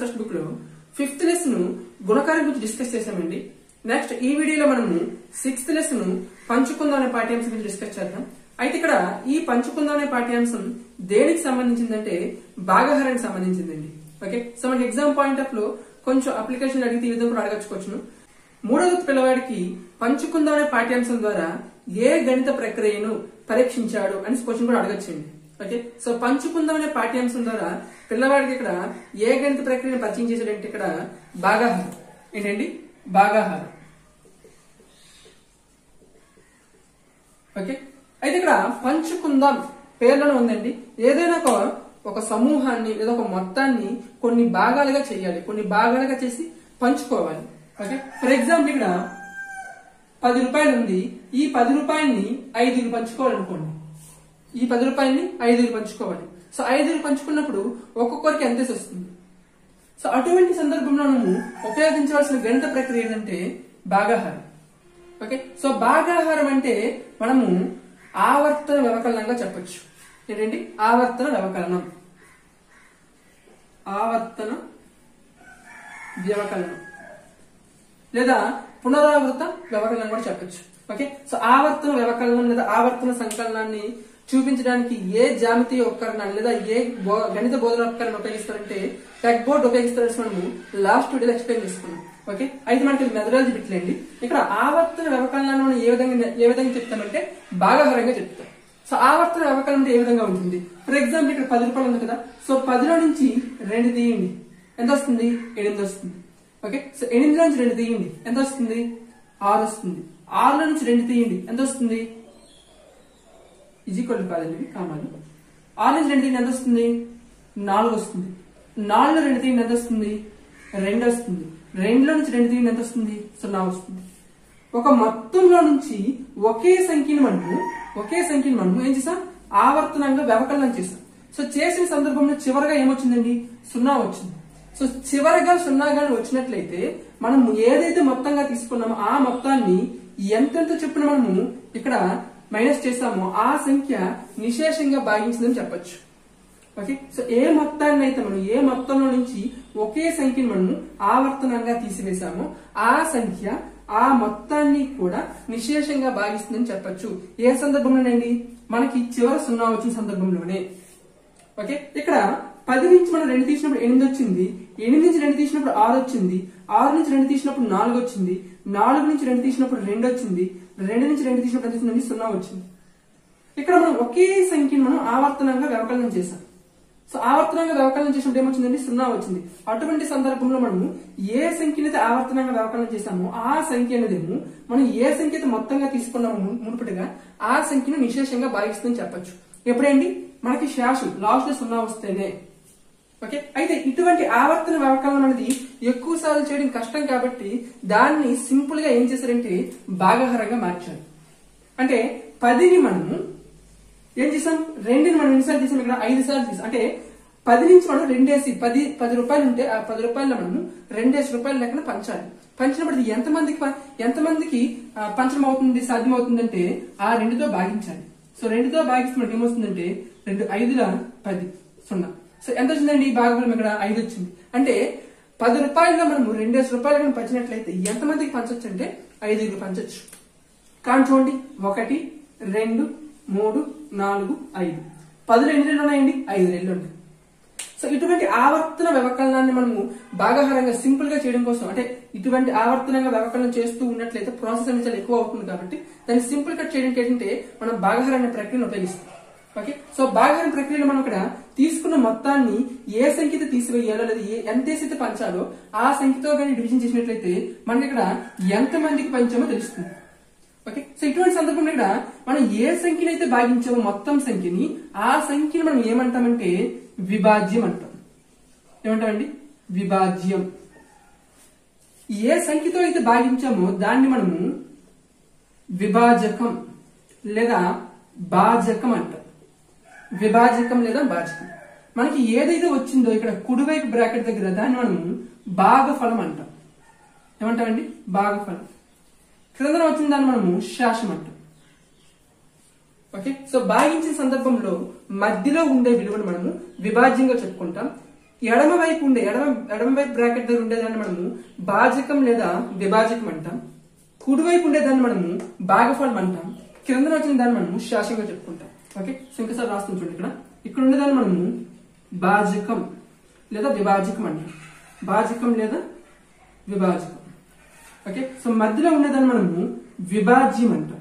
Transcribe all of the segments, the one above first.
Maths text book లో fifth lesson గుణకారం గురించి డిస్కస్ చేశామండి నెక్స్ట్ ఈ వీడియోలో మనము సిక్స్త్ లెసన్ పంచుకుందాం అనే పాఠ్యాంశం గురించి డిస్కస్ చేద్దాం అయితే ఇక్కడ ఈ పంచుకుందాం అనే పాఠ్యాంశం దేనికి సంబంధించిందంటే భాగహారానికి సంబంధించిందండి ఓకే సో మనకి ఎగ్జామ్ పాయింట్ ఆఫ్ లో కొంచెం అప్లికేషన్ అడిగితే ఈ విధంగా కూడా అడగచ్చుకోవచ్చును మూడవ తరగతి పిల్లవాడికి పంచుకుందాం అనే పాఠ్యాంశం ద్వారా ఏ గణిత ప్రక్రియను పరీక్షించాడు అని క్వశ్చన్ కూడా అడగచ్చండి ఓకే సో పంచుకుందాం అనే పాఠ్యాంశం ద్వారా పిల్లవాడికి ఇక్కడ ఏ గణిత ప్రక్రియను పరిచయం చేశాడంటే ఇక్కడ భాగాహారం ఏంటండి భాగాహారం ఓకే అయితే ఇక్కడ పంచుకుందాం పేర్లను ఉందండి ఏదైనా ఒక ఒక సమూహాన్ని లేదా ఒక మొత్తాన్ని కొన్ని భాగాలుగా చేయాలి కొన్ని భాగాలుగా చేసి పంచుకోవాలి ఓకే ఫర్ ఎగ్జాంపుల్ ఇక్కడ పది రూపాయలు ఉంది ఈ పది రూపాయల్ని ఐదుగురు పంచుకోవాలనుకోండి ఈ పది రూపాయల్ని ఐదుగురు పంచుకోవాలి సో ఐదుగురు పంచుకున్నప్పుడు ఒక్కొక్కరికి ఎంత వస్తుంది సో అటువంటి సందర్భంలో మనము ఉపయోగించవలసిన గణిత ప్రక్రియ ఏంటంటే భాగాహారం ఓకే సో భాగాహారం అంటే మనము ఆవర్తన వ్యవకలనంగా చెప్పొచ్చు ఏంటండి ఆవర్తన వ్యవకలనం ఆవర్తన వ్యవకలనం లేదా పునరావృత వ్యవకలనం కూడా చెప్పొచ్చు ఓకే సో ఆవర్తన వ్యవకలనం లేదా ఆవర్తన సంకలనాన్ని చూపించడానికి ఏ జామితీయ ఉపకరణాన్ని లేదా ఏ బో- గణిత బోధన ఉపకరణం ఉపయోగిస్తారంటే టెక్ బోర్డ్ ఉపయోగిస్తారని మనము లాస్ట్ వీడియోలో ఎక్స్ప్లెయిన్ చేసుకున్నాం ఓకే అయితే మనకి మెథడాలజీ బిట్లేండి ఇక్కడ ఆవర్తన వ్యవకలనాన్ని మనం ఏ విధంగా ఏ విధంగా చెప్తామంటే భాగాహారంగా చెప్తాం సో ఆవర్తన వ్యవకలనం అంటే ఏ విధంగా ఉంటుంది ఫర్ ఎగ్జాంపుల్ ఇక్కడ పది రూపాయలు ఉంది కదా సో పదిలో నుంచి రెండు తీయండి ఎంత వస్తుంది ఎనిమిది వస్తుంది ఓకే సో ఎనిమిదిలో నుంచి రెండు తీయండి ఎంత వస్తుంది ఆరు వస్తుంది ఆరులో నుంచి రెండు తీయండి ఎంత వస్తుంది ఈక్వల్ కాదండి కామాలు ఆరు నుంచి రెండు తీయండి ఎంత వస్తుంది నాలుగు వస్తుంది నాలుగులో రెండు తీయండి ఎంత వస్తుంది రెండు వస్తుంది రెండులో నుంచి రెండు తీయండి ఎంత వస్తుంది సున్నా వస్తుంది ఒక మొత్తంలో నుంచి ఒకే సంఖ్యని మనము ఒకే సంఖ్యని మనము ఏం చేసాం ఆవర్తనంగా వ్యవకలనం చేసాం సో చేసిన సందర్భంలో చివరగా ఏమొచ్చిందండి సున్నా వచ్చింది సో చివరగా సున్నాగా వచ్చినట్లయితే మనం ఏదైతే మొత్తంగా తీసుకున్నామో ఆ మొత్తాన్ని ఎంతెంత చొప్పున మనము ఇక్కడ మైనస్ చేస్తామో ఆ సంఖ్య నిశేషంగా భాగించిందని చెప్పొచ్చు ఓకే సో ఏ మొత్తాన్ని అయితే మనం ఏ మొత్తంలో నుంచి ఒకే సంఖ్యను మనము ఆవర్తనంగా తీసివేశామో ఆ సంఖ్య ఆ మొత్తాన్ని కూడా నిశేషంగా భాగిస్తుందని చెప్పొచ్చు ఏ సందర్భంలోనండి మనకి చివరి సున్నా వచ్చిన సందర్భంలోనే ఓకే ఇక్కడ పది నుంచి మనం రెండు తీసినప్పుడు ఎనిమిది వచ్చింది ఎనిమిది నుంచి రెండు తీసినప్పుడు ఆరు వచ్చింది ఆరు నుంచి రెండు తీసినప్పుడు నాలుగు వచ్చింది నాలుగు నుంచి రెండు తీసినప్పుడు రెండు వచ్చింది రెండు నుంచి రెండు తీసినప్పుడు ఎంత వచ్చిందండి సున్నా వచ్చింది ఇక్కడ మనం ఒకే సంఖ్యను మనం ఆవర్తనంగా వ్యవకలనం చేసాం సో ఆవర్తనంగా వ్యవకలనం చేసినప్పుడు ఏమొచ్చిందండి సున్నా వచ్చింది అటువంటి సందర్భంలో మనము ఏ సంఖ్యను అయితే ఆవర్తనంగా వ్యవకలనం చేశామో ఆ సంఖ్య అనేదేమో మనం ఏ సంఖ్య అయితే మొత్తంగా తీసుకున్నామో ము- మునుపటిగా ఆ సంఖ్యను నిశేషంగా భావిస్తుందని చెప్పొచ్చు ఎప్పుడేంటి మనకి శాసం లాస్ట్ లో సున్నా వస్తేనే ఓకే అయితే ఇటువంటి ఆవర్తన వ్యవకలనం అనేది ఎక్కువ సార్లు చేయడం కష్టం కాబట్టి దాన్ని సింపుల్ గా ఏం చేశారంటే భాగహారంగా మార్చారు అంటే పదిని మనము ఏం చేసాం రెండుని మనం ఎన్నిసార్లు తీసాం ఇక్కడ ఐదు సార్లు తీసాం అంటే పది నుంచి మనం రెండేసి పది పది రూపాయలు ఉంటే ఆ పది రూపాయలు మనము రెండేసి రూపాయలు లెక్కన పంచాలి పంచినప్పుడు ఇది ఎంతమందికి ప- ఎంతమందికి ఆ, పంచడం అవుతుంది సాధ్యం అవుతుందంటే ఆ రెండుతో భాగించాలి సో రెండుతో భాగిస్తే మనకి ఏమొస్తుందంటే రెండు ఐదుల పది సున్నా సో ఎంత వచ్చిందండి ఈ భాగఫలం ఇక్కడ ఐదు వచ్చింది అంటే పది రూపాయల్లో మనము రెండేసి రూపాయలు కనుక పంచినట్లయితే ఎంతమందికి పంచొచ్చు అంటే ఐదుగురు పంచొచ్చు కానీ చూడండి ఒకటి రెండు మూడు నాలుగు ఐదు పది రెండు రెండు ఉన్నాయండి ఐదు రెండు ఉన్నాయి సో ఇటువంటి ఆవర్తన వ్యవకలనాన్ని మనము భాగాహారంగా సింపుల్ గా చేయడం కోసం అంటే ఇటువంటి ఆవర్తనంగా వ్యవకలనం చేస్తూ ఉన్నట్లయితే ప్రాసెస్ అనేది చాలా ఎక్కువ అవుతుంది కాబట్టి దాన్ని సింపుల్ కట్ చేయడానికి ఏంటంటే మనం భాగాహార ప్రక్రియను ఉపయోగిస్తాం ఓకే సో భాగాహార ప్రక్రియలో మనం ఇక్కడ తీసుకున్న మొత్తాన్ని ఏ సంఖ్యతో తీసివేయాలో లేదా ఏ ఎంత వేసైతే పంచాలో ఆ సంఖ్యతో కానీ డివిజన్ చేసినట్లయితే మనకి ఇక్కడ ఎంత మందికి పంచామో తెలుస్తుంది ఓకే సో ఇటువంటి సందర్భంలో ఇక్కడ మనం ఏ సంఖ్యని అయితే భాగించామో మొత్తం సంఖ్యని ఆ సంఖ్యని మనం ఏమంటామంటే విభాజ్యం అంటాం ఏమంటామండి విభాజ్యం ఏ సంఖ్యతో అయితే భాగించామో దాన్ని మనము విభాజకం లేదా భాజకం అంటాం విభాజకం లేదా భాజకం మనకి ఏదైతే వచ్చిందో ఇక్కడ కుడివైపు బ్రాకెట్ దగ్గర దాన్ని మనము భాగఫలం అంటాం ఏమంటామండి భాగఫలం క్రిందన వచ్చిన దాన్ని మనము శాసం అంటాం ఓకే సో భాగించిన సందర్భంలో మధ్యలో ఉండే విలువను మనము విభాజ్యంగా చెప్పుకుంటాం ఎడమ వైపు ఉండే ఎడమ ఎడమ వైపు బ్రాకెట్ దగ్గర ఉండేదాన్ని మనము భాజకం లేదా విభాజకం అంటాం కుడివైపు ఉండేదాన్ని మనము భాగఫలం అంటాం కింద వచ్చిన దాన్ని మనము శాసంగా చెప్పుకుంటాం ఓకే సో ఇంకోసారి రాస్తాం చూడండి ఇక్కడ ఇక్కడ ఉండేదాన్ని మనము భాజకం లేదా విభాజకం అంటాం భాజకం లేదా విభాజకం ఓకే సో మధ్యలో ఉండేదాన్ని మనము విభాజ్యం అంటాం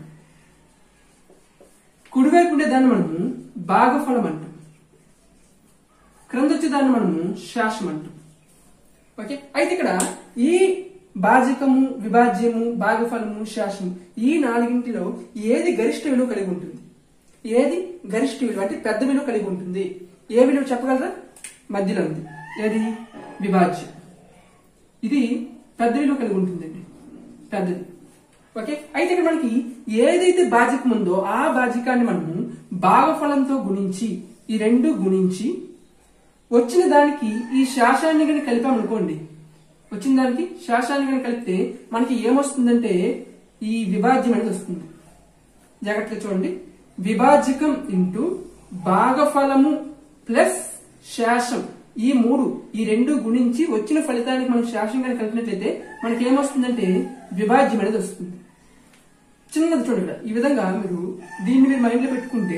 కుడివైపు ఉండేదాన్ని మనము భాగఫలం అంటాం క్రింద వచ్చేదాన్ని మనము శాసం అంటాం ఓకే అయితే ఇక్కడ ఈ భాజకము విభాజ్యము భాగఫలము శాసము ఈ నాలుగింటిలో ఏది గరిష్ట విలువ కలిగి ఉంటుంది ఏది గరిష్ట విలువ అంటే పెద్ద విలువ కలిగి ఉంటుంది ఏ విలువ చెప్పగలరా మధ్యలో ఉంది ఏది విభాజ్యం ఇది పెద్ద విలువ కలిగి ఉంటుందండి పెద్దది ఓకే అయితే ఇక్కడ మనకి ఏదైతే బాజికం ఉందో ఆ బాజికాన్ని మనము భాగఫలంతో గుణించి ఈ రెండు గుణించి వచ్చిన దానికి ఈ శాసాన్ని కనుక కలిపామనుకోండి వచ్చిన దానికి శాసాన్ని కనుక కలిపితే మనకి ఏమొస్తుందంటే ఈ విభాజ్యం అనేది వస్తుంది జాగ్రత్తగా చూడండి విభాజకం ఇంటూ భాగఫలము ప్లస్ శాసం ఈ మూడు ఈ రెండు గుణించి వచ్చిన ఫలితానికి మనం శాసం కనుక కలిపినట్లయితే మనకి ఏమొస్తుందంటే విభాజ్యం అనేది వస్తుంది చిన్నది చూడండి ఇక్కడ. ఈ విధంగా మీరు దీన్ని మీరు మైండ్ లో పెట్టుకుంటే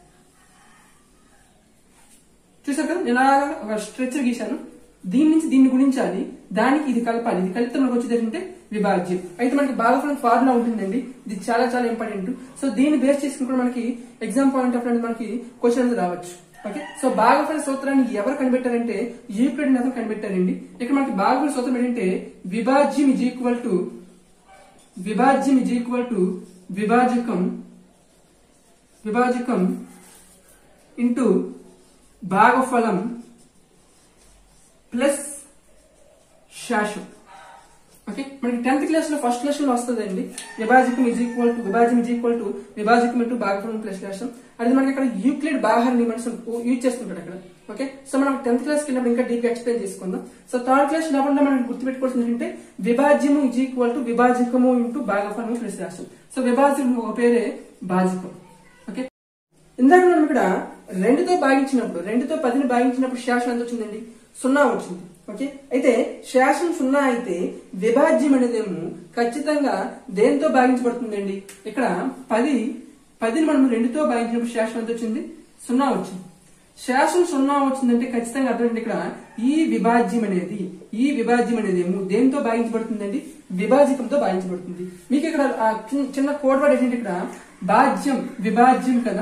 చూసారు కదా నేను అలాగా ఒక స్ట్రెచర్ గీశాను దీని నుంచి దీన్ని గుణించాలి దానికి ఇది కలపాలి ఇది కలిపితే మనకు వచ్చేది ఏంటంటే విభాజ్యం అయితే మనకి భాగఫలం ఫార్ములా ఉంటుందండి ఇది చాలా చాలా ఇంపార్టెంట్ సో దీన్ని బేస్ చేసుకుని కూడా మనకి ఎగ్జామ్ పాయింట్ ఆఫ్ అనేది మనకి క్వశ్చన్ అనేది రావచ్చు ఓకే సో భాగఫల సూత్రాన్ని ఎవరు కనిపెట్టారంటే యూక్లిడ్ అతను కనిపెట్టారండి ఇక్కడ మనకి భాగఫల సూత్రం ఏంటంటే విభాజ్యం ఇజ్ ఈక్వల్ టు విభాజ్యం ఇజ్ ఈక్వల్ టు విభాజకం విభాజకం ఇంటూ భాగఫలం ప్లస్ శాసం ఓకే మనకి టెన్త్ క్లాస్ లో ఫస్ట్ క్లాస్ లో వస్తుందండి విభాజకం ఇజ్ ఈక్వల్ టు విభాజం ఇజ్ ఈక్వల్ టు విభాజకం ఇంటూ భాగఫలం ప్లస్ శాసం అది మనకి అక్కడ యూక్లిడ్ బాహర్ నియమన్స్ యూజ్ చేస్తుంటాడు అక్కడ ఓకే సో మనం టెన్త్ క్లాస్ కి వెళ్ళినప్పుడు ఇంకా డీప్ ఎక్స్ప్లెయిన్ చేసుకుందాం సో థర్డ్ క్లాస్ లేకుండా మనం గుర్తుపెట్టుకోవాల్సింది ఏంటంటే విభాజ్యము ఇజ్ ఈక్వల్ టు విభాజకము ఇంటూ భాగఫలము ప్లస్ శాసం సో విభాజకం ఒక పేరే భాజకం ఓకే ఇందాక మనం ఇక్కడ రెండుతో భాగించినప్పుడు రెండుతో పదిని భాగించినప్పుడు శాసనం ఎంత వచ్చిందండి సున్నా వచ్చింది ఓకే అయితే శాసనం సున్నా అయితే విభాజ్యం అనేదేమో ఖచ్చితంగా దేంతో భాగించబడుతుందండి ఇక్కడ పది పదిని మనం రెండుతో భాగించినప్పుడు శాసనం ఎంత వచ్చింది సున్నా వచ్చింది శాసనం సున్నా వచ్చిందంటే ఖచ్చితంగా అర్థం ఏంటి ఇక్కడ ఈ విభాజ్యం అనేది ఈ విభాజ్యం అనేది ఏమో దేంతో భాగించబడుతుందండి విభాజకంతో భాగించబడుతుంది మీకు ఇక్కడ ఆ చిన్న- చిన్న కోడ్ వర్డ్ ఏంటంటే ఇక్కడ భాజ్యం విభాజ్యం కదా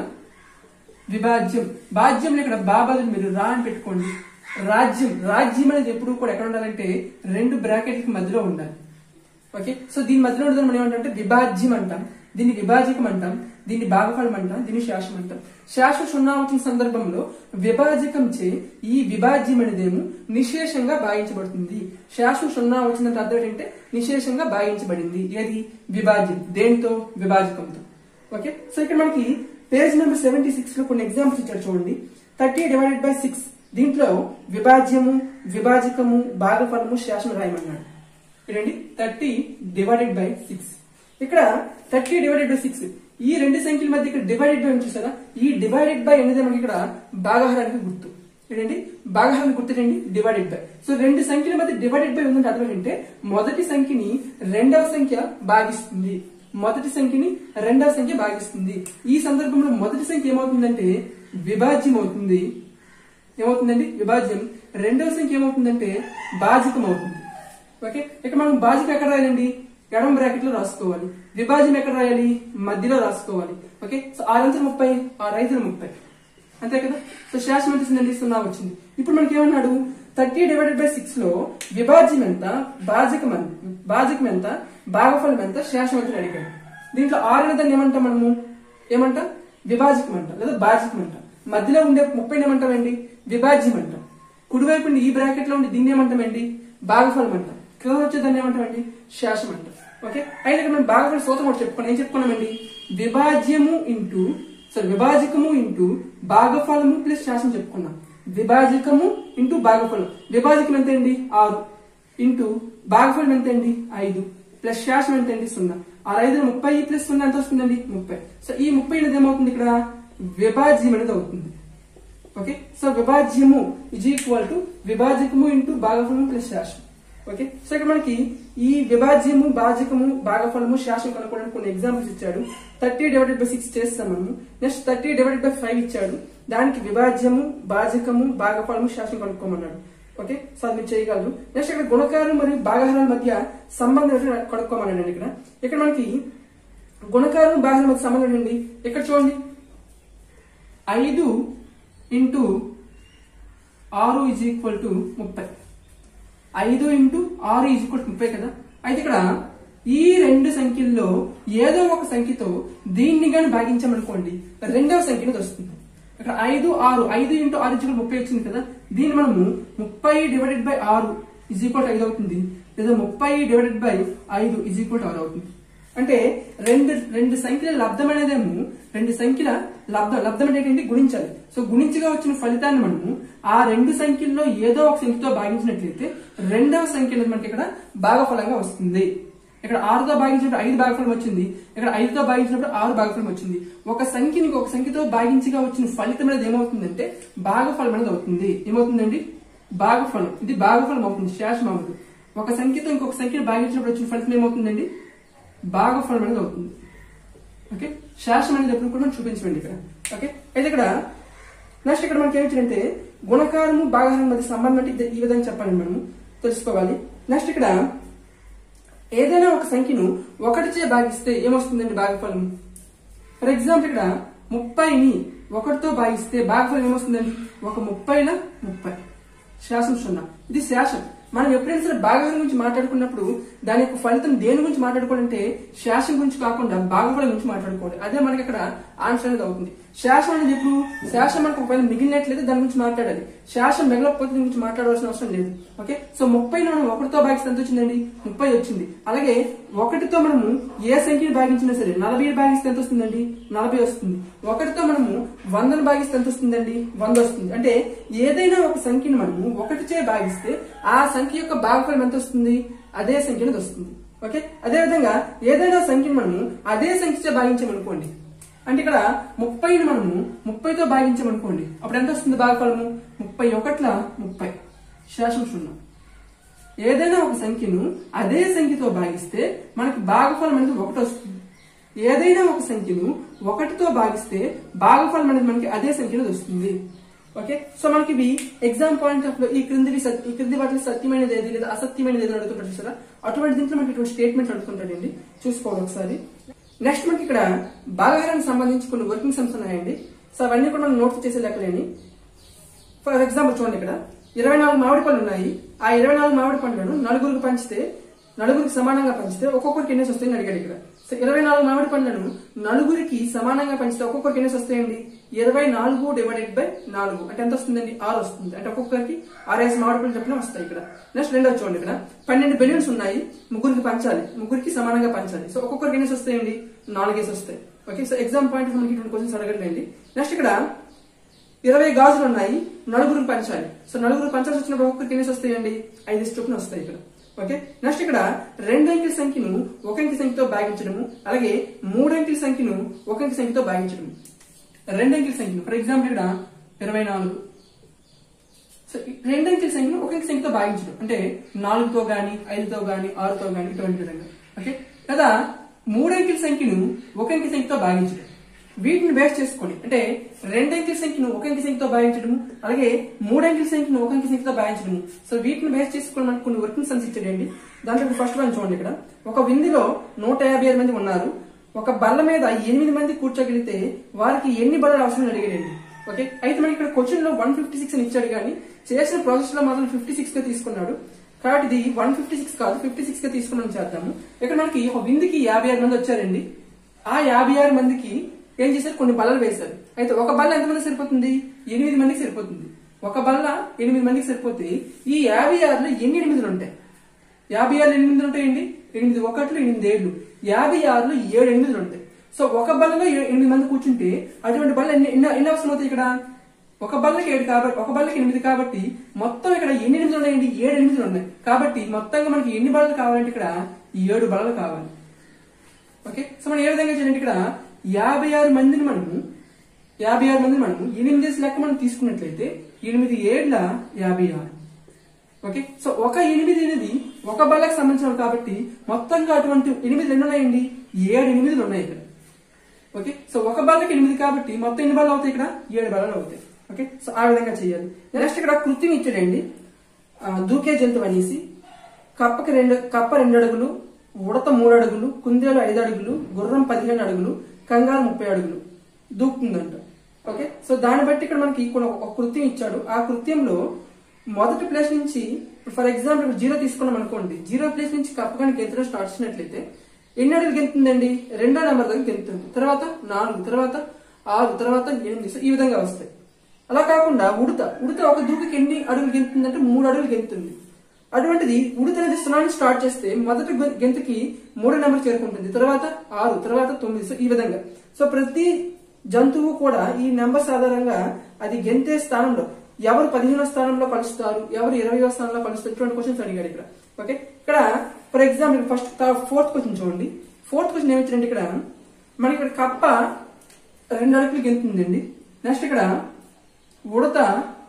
విభాజ్యం భాజ్యంలో ఇక్కడ బాబాదులు మీరు రా అని పెట్టుకోండి రాజ్యం రాజ్యం అనేది ఎప్పుడు కూడా ఎక్కడ ఉండాలంటే రెండు బ్రాకెట్లకి మధ్యలో ఉండాలి ఓకే సో దీని మధ్యలో ఉండదని మనం ఏమంటాం విభాజ్యం అంటాం దీన్ని విభాజకం అంటాం దీన్ని భాగఫలం అంటాం దీన్ని శాసం అంటాం శాసం సున్నా వచ్చిన సందర్భంలో విభాజకం చే ఈ విభాజ్యం అనేదేమో నిశేషంగా భావించబడుతుంది శాసం సున్నా వచ్చిందంటే అర్థం ఏంటంటే నిశేషంగా భావించబడింది ఏది విభాజ్యం దేంతో విభాజకంతో ఓకే సో ఇక్కడ మనకి పేజ్ నెంబర్ సెవెంటీ సిక్స్ లో కొన్ని ఎగ్జాంపుల్స్ ఇచ్చారు చూడండి థర్టీ డివైడెడ్ బై సిక్స్ దీంట్లో విభాజ్యము విభాజకము భాగఫలము శాసనం రాయమన్నాడు చూడండి థర్టీ డివైడెడ్ బై సిక్స్ ఇక్కడ థర్టీ డివైడెడ్ బై సిక్స్ ఈ రెండు సంఖ్యల మధ్య ఇక్కడ డివైడెడ్ బై ఉంది చూసారా ఈ డివైడెడ్ బై అనేది మనకి ఇక్కడ భాగహారానికి గుర్తు ఏంటండి భాగహారానికి గుర్తు ఏంటి డివైడెడ్ బై సో రెండు సంఖ్యల మధ్య డివైడెడ్ బై ఉందంటే అర్థం ఏంటంటే మొదటి సంఖ్యని రెండవ సంఖ్య భాగిస్తుంది మొదటి సంఖ్యని రెండవ సంఖ్య భాగిస్తుంది ఈ సందర్భంలో మొదటి సంఖ్య ఏమవుతుందంటే విభాజ్యం అవుతుంది ఏమవుతుందండి విభాజ్యం రెండవ సంఖ్య ఏమవుతుందంటే భాజకం అవుతుంది ఓకే ఇక్కడ మనం భాజకం ఎక్కడ రాయాలండి ఎడమ బ్రాకెట్ లో రాసుకోవాలి విభాజ్యం ఎక్కడ రాయాలి మధ్యలో రాసుకోవాలి ఓకే సో ఆరంతర ముప్పై ఆ రైతుల ముప్పై అంతే కదా సో శాసనం ఎంత వచ్చిందండి సున్నా వచ్చింది ఇప్పుడు మనకి ఏమన్నాడు థర్టీ డివైడెడ్ బై సిక్స్ లో విభాజ్యం ఎంత భాజకం ఎంత భాజకం ఎంత భాగఫలం ఎంత శాసనం ఎంత అని అడిగాడు దీంట్లో ఆరు అనే దాన్ని ఏమంటాం మనము ఏమంటాం విభాజకం అంటాం లేదా భాజకం అంటాం మధ్యలో ఉండే ముప్పై ఏమంటామండి విభాజ్యం అంటాం కుడివైపు ఉండి ఈ బ్రాకెట్ లో ఉండి దీన్ని ఏమంటామండి భాగఫలం అంటాం క్రింద వచ్చే దాన్ని ఏమంటామండి శాసం అంటాం ఓకే అయితే ఇక్కడ మనం భాగఫలం సూత్రం ఒకటి చెప్పుకున్నాం ఏం చెప్పుకున్నామండి విభాజ్యము ఇంటూ సారీ విభాజకము ఇంటూ భాగఫలము ప్లస్ శాసం చెప్పుకున్నాం విభాజకము ఇంటూ భాగఫలం విభాజకం ఎంత అండి ఆరు ఇంటూ భాగఫలం ఎంత అండి ఐదు ప్లస్ శాసం ఎంత అండి సున్నా ఆ ఐదు ముప్పై ప్లస్ సున్నా ఎంత వస్తుందండి ముప్పై సో ఈ ముప్పై అనేది ఏమవుతుంది ఇక్కడ విభాజ్యం అనేది అవుతుంది ఓకే సో విభాజ్యము ఇజ్ ఈక్వల్ టు విభాజకము ఇంటూ భాగఫలము ప్లస్ శాసనం ఓకే సో ఇక్కడ మనకి ఈ విభాజ్యము భాజకము భాగఫలము శాసనం కనుక్కోవడానికి కొన్ని ఎగ్జాంపుల్స్ ఇచ్చాడు థర్టీ డివైడెడ్ బై సిక్స్ చేస్తాం మనము next thirty divided by five ఇచ్చాడు దానికి విభాజ్యము భాజకము భాగఫలము శాసనం కనుక్కోమన్నాడు ఓకే సో అది మీరు చేయగలరు నెక్స్ట్ ఇక్కడ గుణకారం మరియు భాగహారాల మధ్య సంబంధం ఏంటో కనుక్కోమన్నాడు ఇక్కడ ఇక్కడ మనకి గుణకారం భాగహారం మధ్య సంబంధం ఏంటి ఇక్కడ చూడండి ఐదు ఇంటూ ఆరు ఈజ్ ఈక్వల్ టు ముప్పై ఐదు ఇంటూ ఆరు ఈజ్ ఈక్వల్ టు ముప్పై కదా అయితే ఇక్కడ ఈ రెండు సంఖ్యల్లో ఏదో ఒక సంఖ్యతో దీన్ని కానీ భాగించామనుకోండి రెండవ సంఖ్యను వస్తుంది ఇక్కడ ఐదు ఆరు ఐదు ఇంటూ ఆరు ఈజ్ ముప్పై వచ్చింది కదా దీన్ని మనము ముప్పై డివైడెడ్ బై ఆరు ఈజ్ ఈక్వల్ టు ఐదు అవుతుంది లేదా ముప్పై డివైడెడ్ బై ఐదు ఈజ్ ఈక్వల్ టు ఆరు అవుతుంది అంటే రెండు రెండు సంఖ్యల లబ్ధం అనేదేమో రెండు సంఖ్యల లబ్ధం లబ్ధం అంటే ఏంటి గుణించాలి సో గుణించగా వచ్చిన ఫలితాన్ని మనము ఆ రెండు సంఖ్యల్లో ఏదో ఒక సంఖ్యతో భాగించినట్లయితే రెండవ సంఖ్య అనేది మనకి ఇక్కడ భాగఫలంగా వస్తుంది ఇక్కడ ఆరుతో భాగించినప్పుడు ఐదు భాగఫలం వచ్చింది ఇక్కడ ఐదుతో భాగించినప్పుడు ఆరు భాగఫలం వచ్చింది ఒక సంఖ్యని ఒక సంఖ్యతో భాగించగా వచ్చిన ఫలితం అనేది ఏమవుతుందంటే భాగఫలం అనేది అవుతుంది ఏమవుతుందండి భాగఫలం ఇది భాగఫలం అవుతుంది శాసనం అవుతుంది ఒక సంఖ్యతో ఇంకొక సంఖ్యను భాగించినప్పుడు వచ్చిన ఫలితం ఏమవుతుందండి భాగఫలం అనేది అవుతుంది ఓకే శాసనం అనేది ఎప్పుడు కూడా మనం చూపించండి ఇక్కడ ఓకే అయితే ఇక్కడ నెక్స్ట్ ఇక్కడ మనకి ఏమిటంటే గుణకారము భాగహారం మధ్య సంబంధం అంటే ఇది- ఈ విధంగా చెప్పాలి మనము తెలుసుకోవాలి నెక్స్ట్ ఇక్కడ ఏదైనా ఒక సంఖ్యను ఒకటిచే భాగిస్తే ఏమొస్తుందండి భాగఫలం ఫర్ ఎగ్జాంపుల్ ఇక్కడ ముప్పైని ఒకటితో భాగిస్తే భాగఫలం ఏమొస్తుందండి ఒక ముప్పైల ముప్పై శాసం సున్నా ఇది శాసం మనం ఎప్పుడైనా సరే భాగఫలం గురించి మాట్లాడుకున్నప్పుడు దాని యొక్క ఫలితం దేని గురించి మాట్లాడుకోవాలంటే శాసం గురించి కాకుండా భాగఫలం గురించి మాట్లాడుకోవాలి అదే మనకి ఇక్కడ ఆన్సర్ అనేది అవుతుంది శాసం అనేది ఇప్పుడు శాసం మనకు ఒకవేళ మిగిలినట్లయితే దాని గురించి మాట్లాడాలి శాసం మిగలకపోతే దీని గురించి మాట్లాడవలసిన అవసరం లేదు ఓకే సో ముప్పై మనం ఒకటితో భాగిస్తే ఎంత వచ్చిందండి ముప్పై వచ్చింది అలాగే ఒకటితో మనము ఏ సంఖ్యను భాగించినా సరే నలభై భాగిస్తే ఎంత వస్తుందండి నలభై వస్తుంది ఒకటితో మనము వందను భాగిస్తే ఎంత వస్తుందండి వంద వస్తుంది అంటే ఏదైనా ఒక సంఖ్యను మనము ఒకటిచే భాగిస్తే ఆ సంఖ్య యొక్క భాగఫలం ఎంత వస్తుంది అదే సంఖ్య అనేది వస్తుంది ఓకే అదే విధంగా ఏదైనా సంఖ్యను మనము అదే సంఖ్యతో భాగించామనుకోండి అంటే ఇక్కడ ముప్పైని మనము ముప్పైతో భాగించామనుకోండి అప్పుడు ఎంత వస్తుంది భాగఫలము ముప్పై ఒకట్ల ముప్పై శాసం సున్నా ఏదైనా ఒక సంఖ్యను అదే సంఖ్యతో భాగిస్తే మనకి భాగఫలం అనేది ఒకటి వస్తుంది ఏదైనా ఒక సంఖ్యను ఒకటితో భాగిస్తే భాగఫలం అనేది మనకి అదే సంఖ్యలో వస్తుంది ఓకే సో మనకి ఇవి ఎగ్జామ్ పాయింట్ ఆఫ్ లో ఈ క్రింది ఈ క్రింది వాటిలో సత్యమైనది ఏది లేదా అసత్యమైనది ఏది అని అడుగుతుంటారు చూసారా అటువంటి దీంట్లో మనకి ఇటువంటి స్టేట్మెంట్ అడుగుతుంటాడండి చూసుకోవాలి ఒకసారి నెక్స్ట్ మనకి ఇక్కడ భాగాహారానికి సంబంధించి కొన్ని వర్కింగ్ సమ్స్ ఉన్నాయండి సో అవన్నీ కూడా మనం నోట్స్ చేసే లెక్కలేని ఫర్ ఎగ్జాంపుల్ చూడండి ఇక్కడ ఇరవై నాలుగు మామిడి పళ్ళు ఉన్నాయి ఆ ఇరవై నాలుగు మామిడి పండ్లను నలుగురికి పంచితే నలుగురికి సమానంగా పంచితే ఒక్కొక్కరికి ఎన్ని వస్తాయని అడిగాడు ఇక్కడ సో ఇరవై నాలుగు మామిడి పండ్లను నలుగురికి సమానంగా పంచితే ఒక్కొక్కరికి ఎన్ని వస్తాయండి ఇరవై నాలుగు డివైడెడ్ బై నాలుగు అంటే ఎంత వస్తుందండి ఆరు వస్తుంది అంటే ఒక్కొక్కరికి ఆరేసి మామిడి పళ్ళు చెప్పిన వస్తాయి ఇక్కడ నెక్స్ట్ రెండో చూడండి ఇక్కడ పన్నెండు బెలూన్స్ ఉన్నాయి ముగ్గురికి పంచాలి ముగ్గురికి సమానంగా పంచాలి సో ఒక్కొక్కరికి ఎన్ని వస్తాయండి నాలుగేసి వస్తాయి ఓకే సో ఎగ్జామ్ పాయింట్ మనకి ఇటువంటి క్వశ్చన్స్ అడగండి నెక్స్ట్ ఇక్కడ ఇరవై గాజులు ఉన్నాయి నలుగురికి పంచాలి సో నలుగురు పంచాల్సి వచ్చినప్పుడు ఒక్కొక్కరికి ఎన్ని వస్తాయండి ఐదు స్టెప్లు వస్తాయి ఇక్కడ ఓకే నెక్స్ట్ ఇక్కడ రెండు అంకెల సంఖ్యను ఒక అంకె సంఖ్యతో భాగించడము అలాగే మూడు అంకెల సంఖ్యను ఒక అంకె సంఖ్యతో భాగించడము రెండు అంకెల సంఖ్యను ఫర్ ఎగ్జాంపుల్ ఇక్కడ ఇరవై నాలుగు సో ఈ రెండు అంకెల సంఖ్యను ఒక అంకె సంఖ్యతో భాగించడం అంటే నాలుగుతో గాని ఐదుతో గాని ఆరుతో గాని ఇటువంటి విధంగా ఓకే లేదా మూడు అంకెల సంఖ్యను ఒక అంకె సంఖ్యతో భాగించడం వీటిని బేస్ చేసుకొని అంటే రెండు అంకెల సంఖ్యను ఒక అంకె సంఖ్యతో భాగించడము అలాగే మూడు అంకెల సంఖ్యను ఒక అంకె సంఖ్యతో భాగించడము సో వీటిని బేస్ చేసుకొని మనకు కొన్ని వర్కింగ్ సన్స్ ఇచ్చాడండి దాంట్లో ఫస్ట్ వన్ చూడండి ఇక్కడ ఒక విందులో నూట యాభై ఐదు మంది ఉన్నారు ఒక బల్ల మీద ఎనిమిది మంది కూర్చోగలిగితే వారికి ఎన్ని బల్లలు అవసరం అడిగాడండి ఓకే అయితే మనకి ఇక్కడ క్వశ్చన్ లో వన్ ఫిఫ్టీ సిక్స్ అని ఇచ్చాడు కానీ చేసిన ప్రాసెస్ లో మాత్రం ఫిఫ్టీ సిక్స్ గా తీసుకున్నాడు కాబట్టి ఇది వన్ ఫిఫ్టీ సిక్స్ కాదు ఫిఫ్టీ సిక్స్ గా తీసుకున్నాం చేద్దాము ఇక్కడ మనకి ఒక విందుకి యాభై ఆరు మంది వచ్చారండి ఆ యాభై ఆరు మందికి ఏం చేశారు కొన్ని బల్లలు వేశారు అయితే ఒక బల్ల ఎంతమంది సరిపోతుంది ఎనిమిది మందికి సరిపోతుంది ఒక బల్ల ఎనిమిది మందికి సరిపోతే ఈ యాభై ఆరులో ఎన్ని ఎనిమిదిలు ఉంటాయి యాభై ఆరు ఎనిమిది ఉంటాయండి ఎనిమిది ఒకట్లు ఎనిమిది ఏళ్ళు యాభై ఆరులో ఏడు ఎనిమిదిలు ఉంటాయి సో ఒక బల్లలో ఏ- ఎనిమిది మంది కూర్చుంటే అటువంటి బల్ల ఎన్ని ఎన్ని ఎన్ని అవసరం అవుతాయి ఇక్కడ ఒక బల్లకి ఏడు కాబట్టి ఒక బల్లకి ఎనిమిది కాబట్టి మొత్తం ఇక్కడ ఎన్ని ఎనిమిది ఉన్నాయండి ఏడు ఎనిమిదిలు ఉన్నాయి కాబట్టి మొత్తంగా మనకి ఎన్ని బల్లలు కావాలంటే ఇక్కడ ఏడు బల్లలు కావాలి ఓకే సో మనం ఏ విధంగా చేయాలంటే ఇక్కడ యాభై ఆరు మందిని మనము యాభై ఆరు మంది మనం ఎనిమిది డేస్ లెక్క మనం తీసుకున్నట్లయితే ఎనిమిది ఏళ్ల యాభై ఆరు ఓకే సో ఒక ఎనిమిది అనేది ఒక బలకు సంబంధించినవి కాబట్టి మొత్తంగా అటువంటి ఎనిమిది ఎన్ని ఉన్నాయండి ఏడు ఎనిమిదిలు ఉన్నాయి ఇక్కడ ఓకే సో ఒక బల్లకి ఎనిమిది కాబట్టి మొత్తం ఎన్ని బళ్ళు అవుతాయి ఇక్కడ ఏడు బల్లలు అవుతాయి ఓకే సో ఆ విధంగా చేయాలి నెక్స్ట్ ఇక్కడ కృత్యం ఇచ్చాడండి ఆ, దూకే జంతువు అనేసి కప్పకి రెండు కప్ప రెండు అడుగులు ఉడత మూడు అడుగులు కుందేలు ఐదు అడుగులు గుర్రం పదిహేను అడుగులు కంగారు ముప్పై అడుగులు దూకుతుందంట ఓకే సో దాన్ని బట్టి ఇక్కడ మనకి కొన్ని ఒక కృత్యం ఇచ్చాడు ఆ కృత్యంలో మొదటి ప్లేస్ నుంచి ఫర్ ఎగ్జాంపుల్ ఇప్పుడు జీరో తీసుకున్నాం అనుకోండి జీరో ప్లేస్ నుంచి కప్ప కనుక గెంతడం స్టార్ట్ చేసినట్లయితే ఎన్ని అడుగులు గెంతుందండి రెండో నెంబర్ దగ్గర గెంతుంది తర్వాత నాలుగు తర్వాత ఆరు తర్వాత ఎనిమిది సో ఈ విధంగా వస్తాయి అలా కాకుండా ఉడత ఉడత ఒక దూకికి ఎన్ని అడుగులు గెంతుందంటే మూడు అడుగులు గెంతుంది అటువంటిది ఉడత అనేది సునాన్ని స్టార్ట్ చేస్తే మొదటి గె- గెంతుకి మూడో నెంబర్ చేరుకుంటుంది తర్వాత ఆరు తర్వాత తొమ్మిది సో ఈ విధంగా సో ప్రతి జంతువు కూడా ఈ నెంబర్స్ ఆధారంగా అది గెంతే స్థానంలో ఎవరు పదిహేనో స్థానంలో కలుస్తారు ఎవరు ఇరవయో స్థానంలో కలుస్తారు ఇటువంటి క్వశ్చన్స్ అడిగాడు ఇక్కడ ఓకే ఇక్కడ for example first fourth question చూడండి ఫోర్త్ క్వశ్చన్ ఏమిటంటే ఇక్కడ మనకి ఇక్కడ కప్ప రెండు అడుగులు గెంతుందండి నెక్స్ట్ ఇక్కడ ఉడత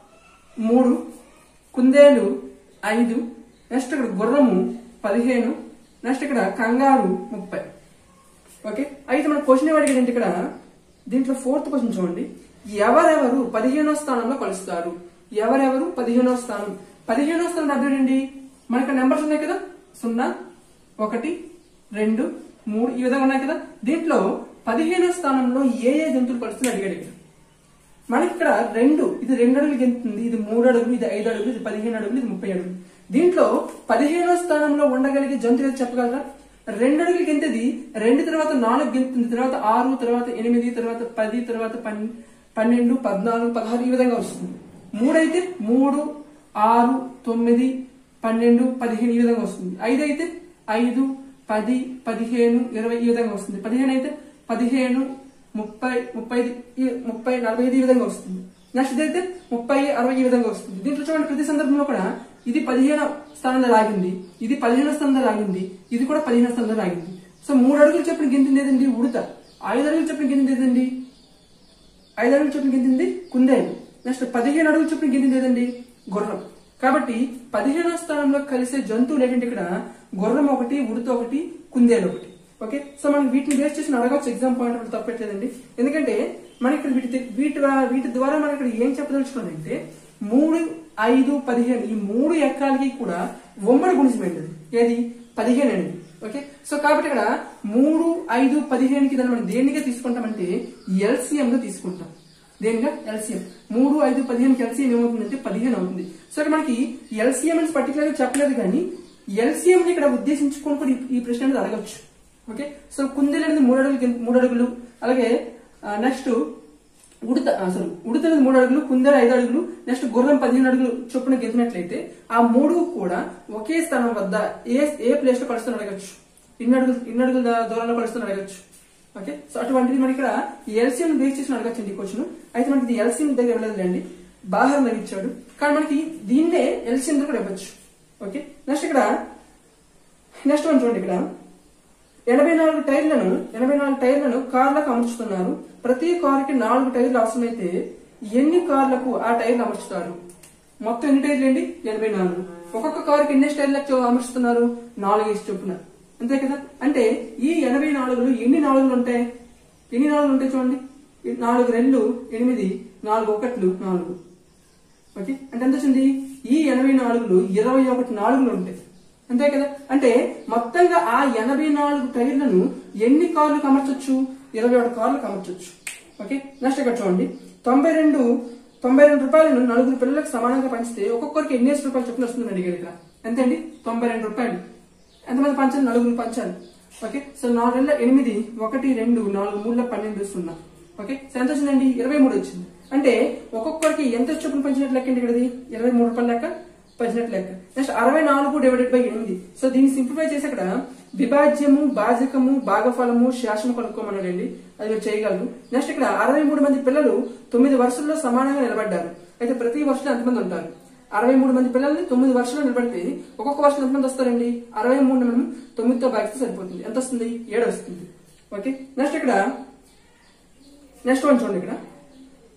మూడు కుందేలు ఐదు నెక్స్ట్ ఇక్కడ గుర్రము పదిహేను నెక్స్ట్ ఇక్కడ కంగారు ముప్పై ఓకే అయితే మన క్వశ్చన్ ఏమడిగాడంటే ఇక్కడ దీంట్లో ఫోర్త్ క్వశ్చన్ చూడండి ఎవరెవరు పదిహేనో స్థానంలో కలుస్తారు ఎవరెవరు పదిహేనో స్థానం పదిహేనో స్థానం అర్థం ఏంటి మనకి నెంబర్స్ ఉన్నాయి కదా సున్నా ఒకటి రెండు మూడు ఈ విధంగా ఉన్నాయి కదా దీంట్లో పదిహేనో స్థానంలో ఏ ఏ జంతువులు కలుస్తుంది అడిగాడు ఇక్కడ మనకి ఇక్కడ రెండు ఇది రెండు అడుగులు గెంతుంది ఇది మూడు అడుగులు ఇది ఐదు అడుగులు ఇది పదిహేను అడుగులు ఇది ముప్పై అడుగులు దీంట్లో పదిహేనో స్థానంలో ఉండగలిగే జంతువు ఏదో చెప్పగలరా రెండు అడుగులు గెంతేది రెండు తర్వాత నాలుగు గెంతుంది తర్వాత ఆరు తర్వాత ఎనిమిది తర్వాత పది తర్వాత పన్ పన్నెండు పద్నాలుగు పదహారు ఈ విధంగా వస్తుంది మూడైతే మూడు ఆరు తొమ్మిది పన్నెండు పదిహేను ఈ విధంగా వస్తుంది ఐదు అయితే ఐదు పది పదిహేను ఇరవై ఈ విధంగా వస్తుంది పదిహేను అయితే పదిహేను ముప్పై ముప్పై ఈ- ముప్పై నలభై ఐదు ఈ విధంగా వస్తుంది నెక్స్ట్ ఇదైతే ముప్పై అరవై ఈ విధంగా వస్తుంది దీంట్లో చూడండి ప్రతి సందర్భంలో కూడా ఇది పదిహేను స్థానంలో లాగింది ఇది పదిహేను స్థానంలో లాగింది ఇది కూడా పదిహేను స్థానంలో లాగింది సో మూడు అడుగులు చెప్పిన గింతింది ఏదండి ఉడత ఐదు అడుగులు చెప్పిన గింతింది ఏదండి ఐదు అడుగులు చొప్పున గింతింది కుందేలు నెక్స్ట్ పదిహేను అడుగులు చొప్పున గింతింది ఏదండి గుర్రం కాబట్టి పదిహేనో స్థానంలో కలిసే జంతువులు ఏంటంటే ఇక్కడ గుర్రం ఒకటి ఉడత ఒకటి కుందేలు ఒకటి ఓకే సో మనం వీటిని బేస్ చేసి అడగవచ్చు ఎగ్జామ్ పాయింట్ అప్పుడు తప్పట్లేదండి ఎందుకంటే మనకి ఇక్కడ వీటి వీటి ద్వారా- వీటి ద్వారా మనం ఇక్కడ ఏం చెప్పదలుచుకోవాలంటే మూడు ఐదు పదిహేను ఈ మూడు ఎకరాలకి కూడా ఉమ్మడి గుణిసమైనది ఏది పదిహేను అనేది ఓకే సో కాబట్టి ఇక్కడ మూడు ఐదు పదిహేనుకి దాన్ని మనం దేనిగా తీసుకుంటామంటే ఎల్సిఎం గా తీసుకుంటాం దేనిగా ఎల్సిఎం మూడు ఐదు పదిహేనుకి ఎల్సిఎం ఏమవుతుందంటే పదిహేను అవుతుంది సో ఇక్కడ మనకి ఎల్సిఎం అని పర్టికులర్ గా చెప్పలేదు కానీ ఎల్సిఎం ని ఇక్కడ ఉద్దేశించుకొని కూడా ఈ- ఈ ప్రశ్న అనేది అడగచ్చు ఓకే సో కుందేలు అనేది మూడు అడుగులు కింద- మూడు అడుగులు అలాగే నెక్స్ట్ ఉడత అసలు ఉడత అనేది మూడు అడుగులు కుందేలు ఐదు అడుగులు నెక్స్ట్ గుర్రం పదిహేను అడుగులు చొప్పున గెలిచినట్లయితే ఆ మూడు కూడా ఒకే స్థానం వద్ద ఏ ఏ ప్లేస్ లో కలుస్తున్న అడగచ్చు ఇన్ని అడుగులు ఇన్ని అడుగుల దా- దూరంలో కలుస్తున్న అడగచ్చు ఓకే సో అటువంటిది మనకి ఇక్కడ ఎల్సిఎం బేస్ చేసి అడగచ్చండి ఈ క్వశ్చన్ అయితే మనకి ఇది ఎల్సిఎం దగ్గర ఇవ్వలేదులేండి బాహర్ దగ్గర ఇచ్చాడు కానీ మనకి దీన్నే ఎల్సిఎం దగ్గర కూడా ఇవ్వచ్చు ఓకే నెక్స్ట్ ఇక్కడ నెక్స్ట్ వన్ చూడండి ఇక్కడ ఎనభై నాలుగు టైర్లను ఎనభై నాలుగు టైర్లను కార్లకు అమర్చుతున్నారు ప్రతి కారుకి నాలుగు టైర్లు అవసరమైతే ఎన్ని కార్లకు ఆ టైర్లు అమర్చుతారు మొత్తం ఎన్ని టైర్లు అండి ఎనభై నాలుగు ఒక్కొక్క కారుకి ఎన్ని టైర్లకు అమర్చుతున్నారు నాలుగు వేసి చొప్పున అంతే కదా అంటే ఈ ఎనభై నాలుగులు ఎన్ని నాలుగులు ఉంటాయి ఎన్ని నాలుగులు ఉంటాయి చూడండి ఈ నాలుగు రెండు ఎనిమిది నాలుగు ఒకట్లు నాలుగు ఓకే అంటే ఎంత వచ్చింది ఈ ఎనభై నాలుగులు ఇరవై ఒకటి నాలుగులు ఉంటాయి అంతే కదా అంటే మొత్తంగా ఆ ఎనభై నాలుగు టైర్లను ఎన్ని కార్లు అమర్చొచ్చు ఇరవై ఒకటి కార్లు అమర్చొచ్చు ఓకే నెక్స్ట్ ఇక్కడ చూడండి తొంభై రెండు తొంభై రెండు రూపాయలను నలుగురు పిల్లలకు సమానంగా పంచితే ఒక్కొక్కరికి ఎన్ని రూపాయలు చొప్పున వస్తుందని అడిగారు ఇక్కడ ఎంత అండి తొంభై రెండు రూపాయలు ఎంతమంది పంచాలి నలుగురు పంచాలి ఓకే సో నాలుగు నెలల ఎనిమిది ఒకటి రెండు నాలుగు మూడుల పన్నెండు సున్నా ఓకే సో ఎంత వచ్చిందండి ఇరవై మూడు వచ్చింది అంటే ఒక్కొక్కరికి ఎంత చొప్పున పంచినట్లు లెక్క అండి ఇక్కడది ఇరవై మూడు రూపాయల లెక్క పంచినట్లు లెక్క నెక్స్ట్ అరవై నాలుగు డివైడెడ్ బై ఎనిమిది సో దీన్ని సింప్లిఫై చేసి అక్కడ విభాజ్యము భాజకము భాగఫలము శాసము కనుక్కోమన్నాడండి అది మీరు చేయగలరు నెక్స్ట్ ఇక్కడ అరవై మూడు మంది పిల్లలు తొమ్మిది వరుసల్లో సమానంగా నిలబడ్డారు అయితే ప్రతి వరుసలో ఎంతమంది ఉంటారు అరవై మూడు మంది పిల్లల్ని తొమ్మిది వర్షాలు నిలబడితే ఒక్కొక్క వర్షం ఎంతమంది వస్తారండి అరవై మూడు మనం తొమ్మిదితో భాగిస్తే సరిపోతుంది ఎంత వస్తుంది ఏడు వస్తుంది ఓకే నెక్స్ట్ ఇక్కడ నెక్స్ట్ వన్ చూడండి ఇక్కడ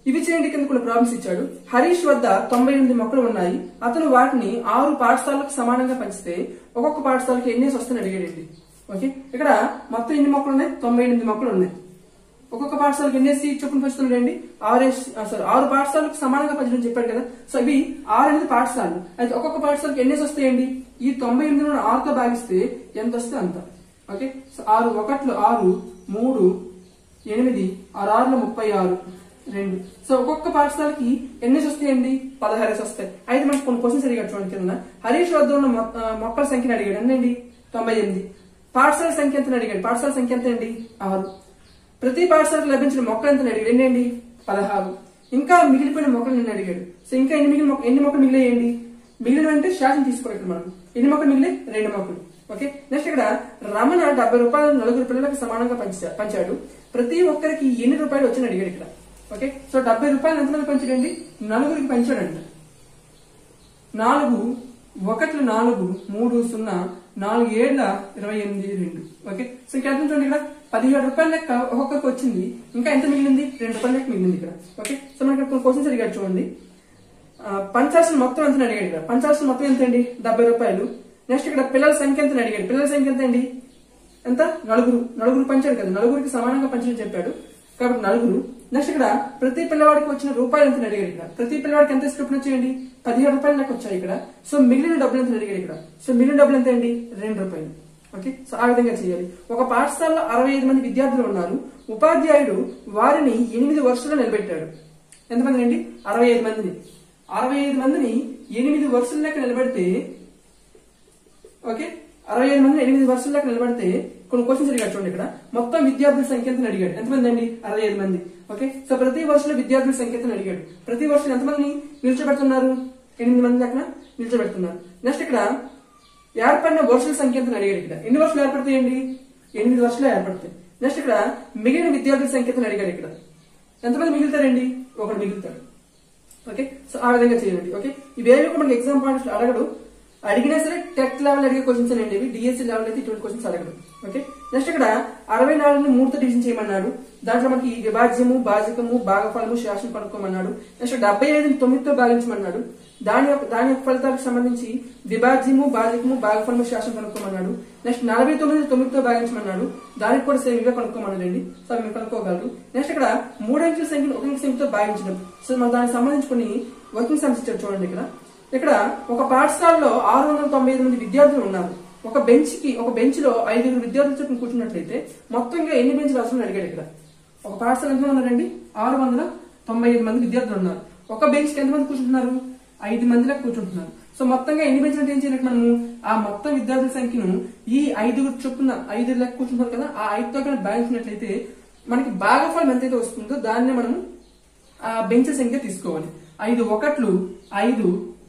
ఇవి చేయండి కింద కొన్ని ప్రాబ్లమ్స్ ఇచ్చాడు హరీష్ వద్ద తొంభై ఎనిమిది మొక్కలు ఉన్నాయి అతను వాటిని ఆరు పాఠశాలకు సమానంగా పంచితే ఒక్కొక్క పాఠశాలకి ఎన్ని వస్తాయని అడిగాడండి ఓకే ఇక్కడ మొత్తం ఎన్ని మొక్కలు ఉన్నాయి తొంభై ఎనిమిది మొక్కలు ఉన్నాయి ఒక్కొక్క పాఠశాలకు ఎన్ఎస్సి చొప్పున పంచుతున్నాడండి ఆర్ఎస్ సారీ ఆరు పాఠశాలకు సమానంగా పంచడం చెప్పాడు కదా సో ఇవి ఆరు అనేది పాఠశాలలు అయితే ఒక్కొక్క పాఠశాలకు ఎన్ఎస్ వస్తాయండి ఈ తొంభై ఎనిమిది ఆరుతో భాగిస్తే ఎంత వస్తే అంత ఓకే సో ఆరు ఒకట్లు ఆరు మూడు ఎనిమిది ఆరు ఆరులో ముప్పై ఆరు రెండు సో ఒక్కొక్క పాఠశాలకి ఎన్ని వస్తాయండి పదహారేసి వస్తాయి అయితే మనకు కొన్ని క్వశ్చన్స్ అడిగాడు చూడండి కింద హరీష్ వద్ద ఉన్న మొ- ఆ, మొక్కల సంఖ్యను అడిగాడు ఎన్నండి తొంభై ఎనిమిది పాఠశాల సంఖ్య ఎంత అడిగాడు పాఠశాల సంఖ్య ఎంత అండి ఆరు ప్రతి పాఠశాలకు లభించిన మొక్కలు ఎంత అడిగాడు ఎన్ని అండి పదహారు ఇంకా మిగిలిపోయిన మొక్కలు నిన్ను అడిగాడు సో ఇంకా ఎన్ని మిగిలిన మొక్క- ఎన్ని మొక్కలు మిగిలేయండి మిగిలిన అంటే శాతం తీసుకోవాలి మనం ఎన్ని మొక్కలు మిగిలే రెండు మొక్కలు ఓకే నెక్స్ట్ ఇక్కడ రమణ డెబ్బై రూపాయలు నలుగురు పిల్లలకు సమానంగా పంచా- పంచాడు ప్రతి ఒక్కరికి ఎన్ని రూపాయలు వచ్చని అడిగాడు ఇక్కడ ఓకే సో డెబ్బై రూపాయలు ఎంతమంది పంచాడండి నలుగురికి పంచాడంట నాలుగు ఒకట్లు నాలుగు మూడు సున్నా నాలుగు ఏళ్ల ఇరవై ఎనిమిది రెండు ఓకే సో ఇంకా ఎంత చూడండి ఇక్కడ పదిహేడు రూపాయల లెక్క ఒక్కొక్కరికి వచ్చింది ఇంకా ఎంత మిగిలింది రెండు రూపాయల లెక్క మిగిలింది ఇక్కడ ఓకే సో మనకి కొన్ని క్వశ్చన్స్ అడిగాడు చూడండి ఆ, పంచాల్సిన మొత్తం ఎంత అడిగాడు ఇక్కడ పంచాల్సిన మొత్తం ఎంత అండి డెబ్బై రూపాయలు నెక్స్ట్ ఇక్కడ పిల్లల సంఖ్య ఎంత అడిగాడు పిల్లల సంఖ్య ఎంత అండి ఎంత నలుగురు నలుగురు పంచాడు కదా నలుగురికి సమానంగా పంచని చెప్పాడు కాబట్టి నలుగురు నెక్స్ట్ ఇక్కడ ప్రతి పిల్లవాడికి వచ్చిన రూపాయలు ఎంత అడిగాడు ఇక్కడ ప్రతి పిల్లవాడికి ఎంత స్క్రిప్ట్ వచ్చేయండి పదిహేడు రూపాయలు నాకు వచ్చాయి ఇక్కడ సో మిగిలిన డబ్బులు ఎంత అడిగాడు ఇక్కడ సో మిగిలిన డబ్బులు ఎంత అండి రెండు రూపాయలు ఓకే సో ఆ విధంగా చేయాలి ఒక పాఠశాలలో అరవై ఐదు మంది విద్యార్థులు ఉన్నారు ఉపాధ్యాయుడు వారిని ఎనిమిది వరుసలో నిలబెట్టాడు ఎంతమంది అండి అరవై ఐదు మందిని అరవై ఐదు మందిని ఎనిమిది వరుసల లెక్క నిలబెడితే ఓకే అరవై ఐదు మంది ఎనిమిది వరుసల లెక్క నిలబడితే కొన్ని క్వశ్చన్స్ అడిగాడు చూడండి ఇక్కడ మొత్తం విద్యార్థుల సంఖ్య ఎంత అడిగాడు ఎంతమంది అండి అరవై ఐదు మంది ఓకే సో ప్రతి వరుసలో విద్యార్థుల సంఖ్య ఎంత అడిగాడు ప్రతి వరుసలో ఎంతమందిని నిల్చోబెడుతున్నారు ఎనిమిది మంది లెక్కన నిల్చోబెడుతున్నారు నెక్స్ట్ ఇక్కడ ఏర్పడిన వరుసల సంఖ్య ఎంత అడిగాడు ఇక్కడ ఎన్ని వరుసలు ఏర్పడతాయండి ఎనిమిది వరుసలు ఏర్పడతాయి నెక్స్ట్ ఇక్కడ మిగిలిన విద్యార్థుల సంఖ్య ఎంత అడిగాడు ఇక్కడ ఎంతమంది మిగులుతారండి ఒకడు మిగులుతాడు ఓకే సో ఆ విధంగా చేయండి ఓకే ఇవేవి కూడా మనకి ఎగ్జామ్ పాయింట్స్ అడగడు అడిగినా సరే టెట్ లెవెల్ అడిగే క్వశ్చన్స్ అండి ఇవి డిఎస్సీ లెవెల్ అయితే ఇటువంటి క్వశ్చన్స్ అడగడు ఓకే నెక్స్ట్ ఇక్కడ అరవై నాలుగుని మూడుతో డివిజన్ చేయమన్నాడు దాంట్లో మనకి విభాజ్యము భాజకము భాగఫలము శాసనం కనుక్కోమన్నాడు నెక్స్ట్ డెబ్బై ఐదుని తొమ్మిదితో భాగించమన్నాడు దాని యొక్క దాని యొక్క ఫలితాలకు సంబంధించి విభాజ్యము భాజకము భాగఫలము శాసనం కనుక్కోమన్నాడు నెక్స్ట్ నలభై తొమ్మిది తొమ్మిదితో భాగించమన్నాడు దానికి కూడా సేమ్ ఇవే కనుక్కోమన్నాడండి సో మీరు కనుక్కోగలరు నెక్స్ట్ ఇక్కడ మూడు అంకెల సంఖ్యను ఒక అంకెల సంఖ్యతో భాగించడం సో మన దానికి సంబంధించి కొన్ని వర్కింగ్ సమ్స్ ఇచ్చారు చూడండి ఇక్కడ ఇక్కడ ఒక పాఠశాలలో ఆరు వందల తొంభై ఐదు మంది విద్యార్థులు ఉన్నారు ఒక బెంచ్ కి ఒక బెంచ్ లో ఐదుగురు విద్యార్థులు చొప్పున కూర్చున్నట్లయితే మొత్తంగా ఎన్ని బెంచ్లు అవసరం అడిగాడు ఇక్కడ ఒక పాఠశాల ఎంతమంది ఉన్నారండి ఆరు వందల తొంభై ఐదు మంది విద్యార్థులు ఉన్నారు ఒక బెంచ్ కి ఎంతమంది కూర్చుంటున్నారు ఐదు మందిలకు కూర్చుంటున్నారు సో మొత్తంగా ఎన్ని బెంచ్లు అంటే ఏం చేయాలి మనము ఆ మొత్తం విద్యార్థుల సంఖ్యను ఈ ఐదుగురు చొప్పున ఐదు లెక్క కూర్చుంటున్నారు కదా ఆ ఐదుతో కనుక భాగించినట్లయితే మనకి భాగఫలం ఎంతైతే వస్తుందో దాన్ని మనము ఆ బెంచ్ సంఖ్య తీసుకోవాలి ఐదు ఒకట్లు ఐదు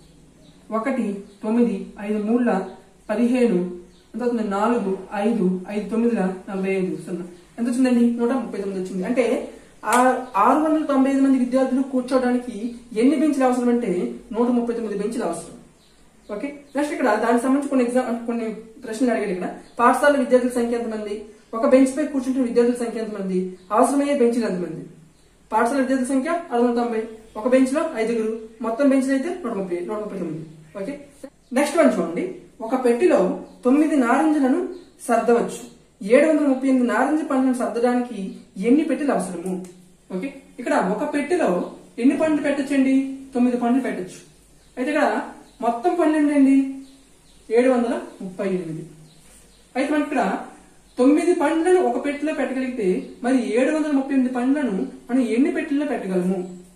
ఒకటి తొమ్మిది ఐదు మూడుల పదిహేను ఎంత అవుతుంది నాలుగు ఐదు ఐదు తొమ్మిదిల నలభై ఐదు సున్నా ఎంత వచ్చిందండి నూట ముప్పై తొమ్మిది వచ్చింది అంటే ఆ ఆరు వందల తొంభై ఐదు మంది విద్యార్థులు కూర్చోవడానికి ఎన్ని బెంచ్లు అవసరం అంటే నూట ముప్పై తొమ్మిది బెంచ్లు అవసరం ఓకే నెక్స్ట్ ఇక్కడ దానికి సంబంధించి కొన్ని ఎగ్జామ్ కొన్ని ప్రశ్నలు అడిగాడు ఇక్కడ పాఠశాల విద్యార్థుల సంఖ్య ఎంతమంది ఒక బెంచ్ పై కూర్చుంటున్న విద్యార్థుల సంఖ్య ఎంతమంది అవసరమయ్యే బెంచ్లు ఎంతమంది పాఠశాల విద్యార్థుల సంఖ్య ఆరు వందల తొంభై ఒక బెంచ్ లో ఐదుగురు మొత్తం బెంచ్లు అయితే నూట ముప్పై నూట ముప్పై తొమ్మిది ఓకే నెక్స్ట్ వన్ చూడండి ఒక పెట్టిలో తొమ్మిది నారింజలను సర్దవచ్చు ఏడు వందల ముప్పై ఎనిమిది నారింజ పండ్లను సర్దడానికి ఎన్ని పెట్టెలు అవసరము ఓకే ఇక్కడ ఒక పెట్టెలో ఎన్ని పండ్లు పెట్టచ్చండి తొమ్మిది పండ్లు పెట్టచ్చు అయితే ఇక్కడ మొత్తం పండ్లు ఏంటండి ఏడు వందల ముప్పై ఎనిమిది అయితే మనకి ఇక్కడ తొమ్మిది పండ్లను ఒక పెట్టెలో పెట్టగలిగితే మరి ఏడు వందల ముప్పై ఎనిమిది పండ్లను మనం ఎన్ని పెట్టెల్లో పెట్టగలము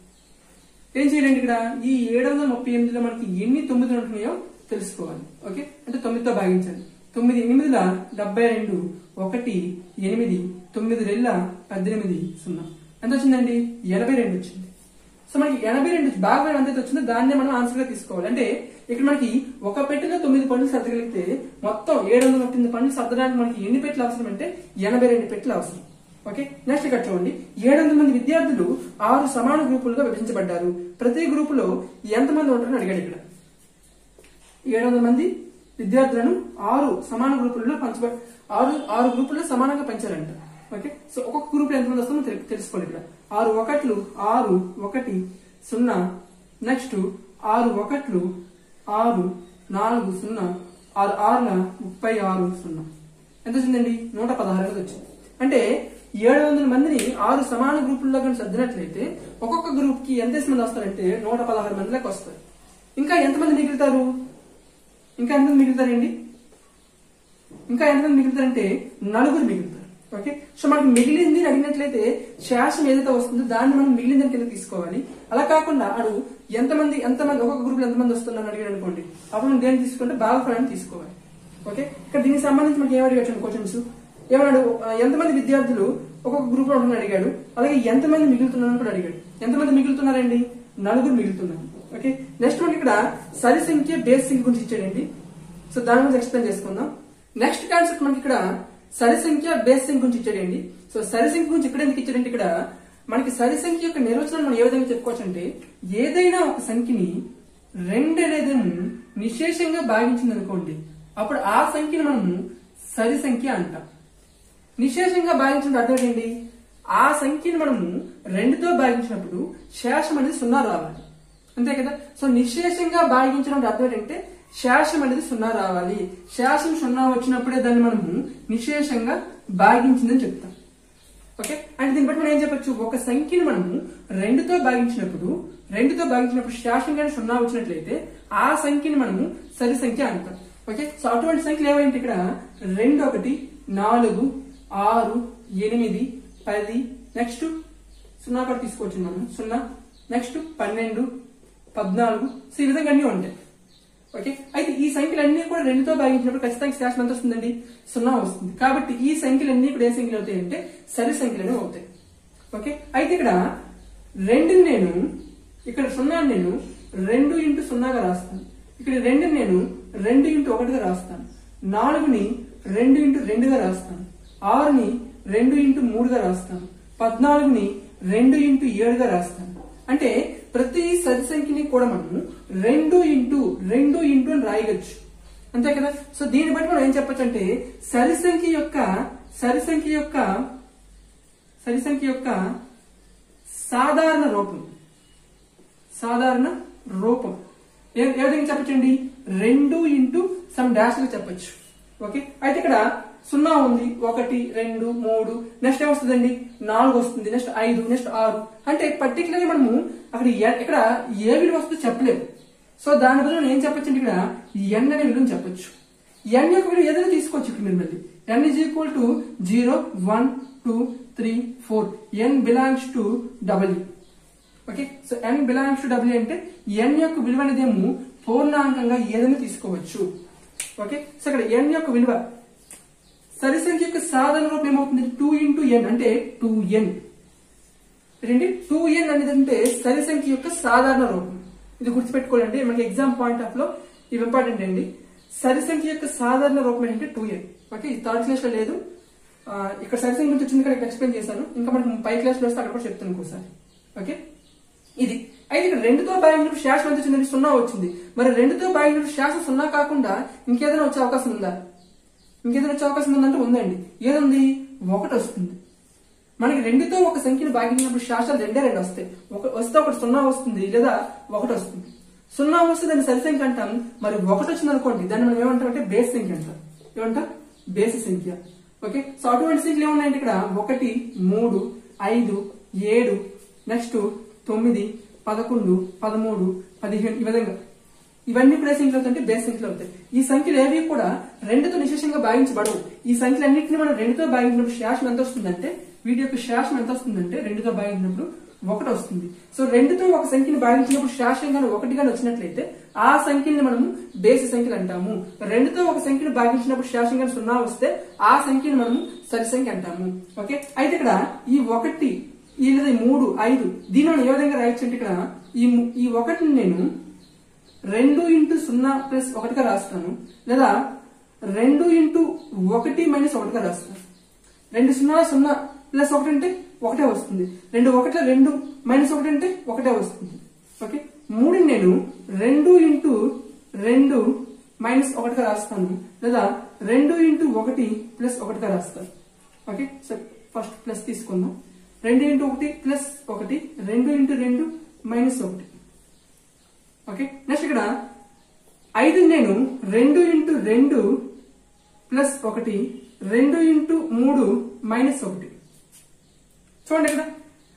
ఏం చేయాలండి ఇక్కడ ఈ ఏడు వందల ముప్పై ఎనిమిదిలో మనకి ఎన్ని తొమ్మిది ఉంటున్నాయో తెలుసుకోవాలి ఓకే అంటే తొమ్మిదితో భాగించాలి తొమ్మిది ఎనిమిదిల డెబ్బై రెండు ఒకటి ఎనిమిది తొమ్మిది రెళ్ళ పద్దెనిమిది సున్నా ఎంత వచ్చిందండి ఎనభై రెండు వచ్చింది సో మనకి ఎనభై రెండు భాగం ఎంత వచ్చిందో దాన్నే మనం ఆన్సర్ గా తీసుకోవాలి అంటే ఇక్కడ మనకి ఒక పెట్టెలో తొమ్మిది పండ్లు సర్దగలిగితే మొత్తం ఏడు వందల ముప్పై పండ్లు సర్దడానికి మనకి ఎన్ని పెట్టెలు అవసరం అంటే ఎనభై రెండు పెట్టెలు అవసరం ఓకే నెక్స్ట్ ఇక్కడ చూడండి ఏడు వందల మంది విద్యార్థులు ఆరు సమాన గ్రూపులుగా విభజించబడ్డారు ప్రతి గ్రూపులో ఎంతమంది ఉంటారని అడిగాడు ఇక్కడ ఏడు వందల మంది విద్యార్థులను ఆరు సమాన గ్రూపులలో పంచబ ఆరు ఆరు గ్రూపుల్లో సమానంగా పంచారంట ఓకే సో ఒక్కొక్క గ్రూప్ లో ఎంతమంది వస్తుందో తెలు- తెలుసుకోవాలి ఇక్కడ ఆరు ఒకట్లు ఆరు ఒకటి సున్నా నెక్స్ట్ ఆరు ఒకట్లు ఆరు నాలుగు సున్నా ఆరు ఆరుల ముప్పై ఆరు సున్నా ఎంత వచ్చిందండి నూట పదహారు అనేది వచ్చింది అంటే ఏడు వందల మందిని ఆరు సమాన గ్రూపుల్లో కానీ సర్దినట్లయితే ఒక్కొక్క గ్రూప్ కి ఎంత మంది వస్తారంటే నూట పదహారు మంది లెక్క వస్తారు ఇంకా ఎంతమంది మిగులుతారు ఇంకా ఎంతమంది మిగులుతారండి ఇంకా ఎంతమంది మిగులుతారంటే నలుగురు మిగులుతారు ఓకే సో మనకి మిగిలింది అని అడిగినట్లయితే శేషం ఏదైతే వస్తుందో దాన్ని మనం మిగిలిందని కింద తీసుకోవాలి అలా కాకుండా అడు ఎంతమంది ఎంతమంది ఒక్కొక్క గ్రూప్ లో ఎంతమంది వస్తున్నారు అడిగాడు అనుకోండి అప్పుడు మనం దేన్ని తీసుకుంటే భాగఫలాన్ని తీసుకోవాలి ఓకే ఇక్కడ దీనికి సంబంధించి మనకి ఏం అడిగాడు క్వశ్చన్స్ ఏమన్నాడు ఆ, ఎంతమంది విద్యార్థులు ఒక్కొక్క గ్రూప్ లో ఉంటున్నారు అడిగాడు అలాగే ఎంతమంది మిగులుతున్నారని కూడా అడిగాడు ఎంతమంది మిగులుతున్నారండి నలుగురు మిగులుతున్నారు ఓకే నెక్స్ట్ మనకి ఇక్కడ సరి సంఖ్య బేస్ సంఖ్య గురించి ఇచ్చాడండి సో దాని గురించి ఎక్స్ప్లెయిన్ చేసుకుందాం నెక్స్ట్ కాన్సెప్ట్ మనకి ఇక్కడ సరి సంఖ్య బేస్ సంఖ్య గురించి ఇచ్చాడండి సో సరి సంఖ్య గురించి ఇక్కడ ఎందుకు ఇచ్చాడంటే ఇక్కడ మనకి సరి సంఖ్య యొక్క నిర్వచనం మనం ఏ విధంగా చెప్పుకోవచ్చు అంటే ఏదైనా ఒక సంఖ్యని రెండు అనేది నిశేషంగా భాగించింది అనుకోండి అప్పుడు ఆ సంఖ్యను మనము సరి సంఖ్య అంటాం నిశేషంగా భాగించిన అర్థం ఏంటి ఆ సంఖ్యను మనము రెండుతో భాగించినప్పుడు శేషం అనేది సున్నా రావాలి అంతే కదా సో నిశేషంగా భాగించడం అర్థం ఏంటంటే శేషం అనేది సున్నా రావాలి శేషం సున్నా వచ్చినప్పుడే దాన్ని మనము నిశేషంగా భాగించిందని చెప్తాం ఓకే అంటే దీన్ని బట్టి మనం ఏం చెప్పొచ్చు ఒక సంఖ్యను మనము రెండుతో భాగించినప్పుడు రెండుతో భాగించినప్పుడు శేషం కానీ సున్నా వచ్చినట్లయితే ఆ సంఖ్యని మనము సరి సంఖ్య అంటాం ఓకే సో అటువంటి సంఖ్యలు ఏమైంది ఇక్కడ రెండు ఒకటి నాలుగు ఆరు ఎనిమిది పది నెక్స్ట్ సున్నా కూడా తీసుకోవచ్చు మనం సున్నా నెక్స్ట్ పన్నెండు పద్నాలుగు సో ఈ విధంగా అన్ని ఉంటాయి ఓకే అయితే ఈ సంఖ్యలన్నీ కూడా రెండుతో భాగించినప్పుడు ఖచ్చితంగా శాసనం ఎంత వస్తుందండి సున్నా వస్తుంది కాబట్టి ఈ సంఖ్యలన్నీ కూడా ఏ సంఖ్యలు అవుతాయి అంటే సరి సంఖ్యలు అవుతాయి ఓకే అయితే ఇక్కడ రెండుని నేను ఇక్కడ సున్నాని నేను రెండు ఇంటూ సున్నాగా రాస్తాను ఇక్కడ రెండుని నేను రెండు ఇంటూ ఒకటిగా రాస్తాను నాలుగుని రెండు ఇంటూ రెండుగా రాస్తాను ఆరుని రెండు ఇంటూ మూడుగా రాస్తాను పద్నాలుగుని రెండు ఇంటూ ఏడుగా రాస్తాను అంటే ప్రతి సరి సంఖ్యని కూడా మనము రెండు ఇంటూ రెండు ఇంటూ అని రాయగచ్చు అంతే కదా సో దీన్ని బట్టి మనం ఏం చెప్పొచ్చు అంటే సరి సంఖ్య యొక్క సరి సంఖ్య యొక్క సరి సంఖ్య యొక్క సాధారణ రూపం సాధారణ రూపం ఏ ఏ విధంగా చెప్పచ్చండి రెండు ఇంటూ సమ్ డాష్ గా చెప్పొచ్చు ఓకే అయితే ఇక్కడ సున్నా ఉంది ఒకటి రెండు మూడు నెక్స్ట్ ఏమొస్తుందండి నాలుగు వస్తుంది నెక్స్ట్ ఐదు నెక్స్ట్ ఆరు అంటే పర్టికులర్ గా మనము అక్కడ ఎ- ఇక్కడ ఏ విలువ వస్తుందో చెప్పలేము సో దాని బదులు మనం ఏం చెప్పొచ్చు ఇక్కడ ఎన్ అనే విలువని చెప్పొచ్చు ఎన్ యొక్క విలువ ఏదైనా తీసుకోవచ్చు ఇక్కడ మీరు మళ్ళీ N is equal to zero one two three four N belongs to double okay so N belongs to W అంటే ఎన్ యొక్క విలువ అనేది ఏమో పూర్ణాంకంగా ఏదైనా తీసుకోవచ్చు ఓకే సో ఇక్కడ ఎన్ యొక్క విలువ సరి సంఖ్య యొక్క సాధారణ రూపం ఏమవుతుంది టూ ఇంటూ ఎన్ అంటే టూ ఎన్ ఏంటంటే టూ ఎన్ అనేది అంటే సరి సంఖ్య యొక్క సాధారణ రూపం ఇది గుర్తుపెట్టుకోవాలండి మనకి ఎగ్జామ్ పాయింట్ ఆఫ్ లో ఇవి ఇంపార్టెంట్ అండి సరి సంఖ్య యొక్క సాధారణ రూపం ఏంటంటే టూ ఎన్ ఓకే ఇది థర్డ్ క్లాస్ లో లేదు ఆ, ఇక్కడ సరి సంఖ్య గురించి వచ్చింది ఇక్కడ ఎక్స్ప్లెయిన్ చేశాను ఇంకా మనకి పై క్లాస్ లో వస్తే అక్కడ కూడా చెప్తాను ఇంకోసారి ఓకే ఇది అయితే ఇక్కడ రెండుతో భాగించినప్పుడు శాసనం ఎంత వచ్చిందండి సున్నా వచ్చింది మరి రెండుతో భాగించినప్పుడు శాసనం సున్నా కాకుండా ఇంకేదైనా వచ్చే అవకాశం ఉందా ఇంకేదైనా వచ్చే అవకాశం ఉందంటే ఉందండి ఏదుంది ఒకటి వస్తుంది మనకి రెండుతో ఒక సంఖ్యను భాగించినప్పుడు శాస్త్రాలు రెండే రెండు వస్తాయి ఒక వస్తే ఒకటి సున్నా వస్తుంది లేదా ఒకటి వస్తుంది సున్నా వస్తే దాన్ని సరి సంఖ్య అంటాం మరి ఒకటి వచ్చింది అనుకోండి దాన్ని మనం ఏమంటాం అంటే బేస్ సంఖ్య అంటాం ఏమంటాం బేసి సంఖ్య ఓకే సో అటువంటి సంఖ్యలు ఏమున్నాయంటే ఇక్కడ ఒకటి మూడు ఐదు ఏడు నెక్స్ట్ తొమ్మిది పదకొండు పదమూడు పదిహేను ఈ విధంగా ఇవన్నీ కూడా ఏ సంఖ్యలు అవుతాయంటే బేస్ సంఖ్యలు అవుతాయి ఈ సంఖ్యలు ఏవి కూడా రెండుతో నిశేషంగా భాగించబడవు ఈ సంఖ్యలన్నింటినీ మనం రెండుతో భాగించినప్పుడు శాసనం ఎంత వస్తుందంటే వీటి యొక్క శాసనం ఎంత వస్తుందంటే రెండుతో భాగించినప్పుడు ఒకటి వస్తుంది సో రెండుతో ఒక సంఖ్యని భాగించినప్పుడు శాసనం గాని ఒకటి గాని వచ్చినట్లయితే ఆ సంఖ్యని మనము బేసి సంఖ్యలు అంటాము రెండుతో ఒక సంఖ్యను భాగించినప్పుడు శాసనం గాని సున్నా వస్తే ఆ సంఖ్యని మనము సరి సంఖ్య అంటాము ఓకే అయితే ఇక్కడ ఈ ఒకటి ఈ లేదా ఈ మూడు ఐదు దీని మనం ఏ విధంగా రాయొచ్చు అంటే ఇక్కడ ఈ ము- ఈ ఒకటిని నేను రెండు ఇంటూ సున్నా ప్లస్ ఒకటిగా రాస్తాను లేదా రెండు ఇంటూ ఒకటి మైనస్ ఒకటిగా రాస్తాను రెండు సున్నా సున్నా ప్లస్ ఒకటి అంటే ఒకటే వస్తుంది రెండు ఒకటి రెండు మైనస్ ఒకటి అంటే ఒకటే వస్తుంది ఓకే మూడుని నేను రెండు ఇంటూ రెండు మైనస్ ఒకటిగా రాస్తాను లేదా రెండు ఇంటూ ఒకటి ప్లస్ ఒకటిగా రాస్తాను ఓకే సో ఫస్ట్ ప్లస్ తీసుకుందాం రెండు ఇంటూ ఒకటి ప్లస్ ఒకటి రెండు ఇంటూ రెండు మైనస్ ఒకటి ఓకే నెక్స్ట్ ఇక్కడ ఐదు నేను రెండు ఇంటూ రెండు ప్లస్ ఒకటి రెండు ఇంటూ మూడు మైనస్ ఒకటి చూడండి ఇక్కడ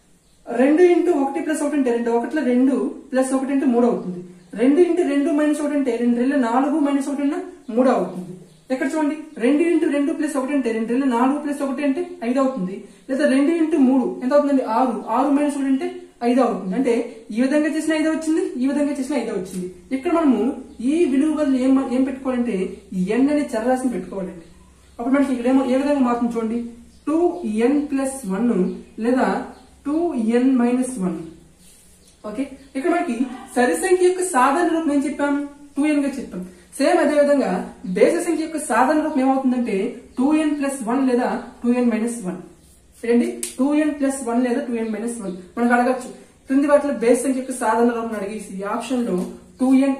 రెండు ఇంటూ ఒకటి ప్లస్ ఒకటి అంటే రెండు ఒకటిలో రెండు ప్లస్ ఒకటి అంటే మూడు అవుతుంది రెండు ఇంటూ రెండు మైనస్ ఒకటి అంటే రెండు రెండు నాలుగు మైనస్ ఒకటి అంటే మూడు అవుతుంది ఇక్కడ చూడండి రెండు ఇంటూ రెండు ప్లస్ ఒకటి అంటే రెండు రెండు నాలుగు ప్లస్ ఒకటి అంటే ఐదు అవుతుంది లేదా రెండు ఇంటూ మూడు ఎంత అవుతుందండి ఆరు ఆరు మైనస్ ఒకటి అంటే ఐదు అవుతుంది అంటే ఈ విధంగా చేసిన ఐదో వచ్చింది ఈ విధంగా చేసిన ఐదో వచ్చింది ఇక్కడ మనము ఈ విలువ బదులు ఏం ఏం పెట్టుకోవాలంటే ఎన్ అనే చరరాశిని పెట్టుకోవాలండి అప్పుడు మనకి ఇక్కడ ఏమో ఏ విధంగా మారుతుంది చూడండి టూ ఎన్ ప్లస్ వన్ లేదా two N minus one okay ఇక్కడ మనకి సరి సంఖ్య యొక్క సాధారణ రూపం ఏం చెప్పాం టూ ఎన్ గా చెప్పాం సేమ్ అదే విధంగా బేస సంఖ్య యొక్క సాధారణ రూపం ఏమవుతుందంటే టూ ఎన్ ప్లస్ వన్ లేదా టూ ఎన్ మైనస్ వన్ ఏంటి టూ ఎన్ ప్లస్ వన్ లేదా టూ ఎన్ మైనస్ వన్ మనకు అడగచ్చు క్రింది వాటిలో బేస్ సంఖ్య యొక్క సాధారణ రూపం అడిగేసి ఈ ఆప్షన్ లో two N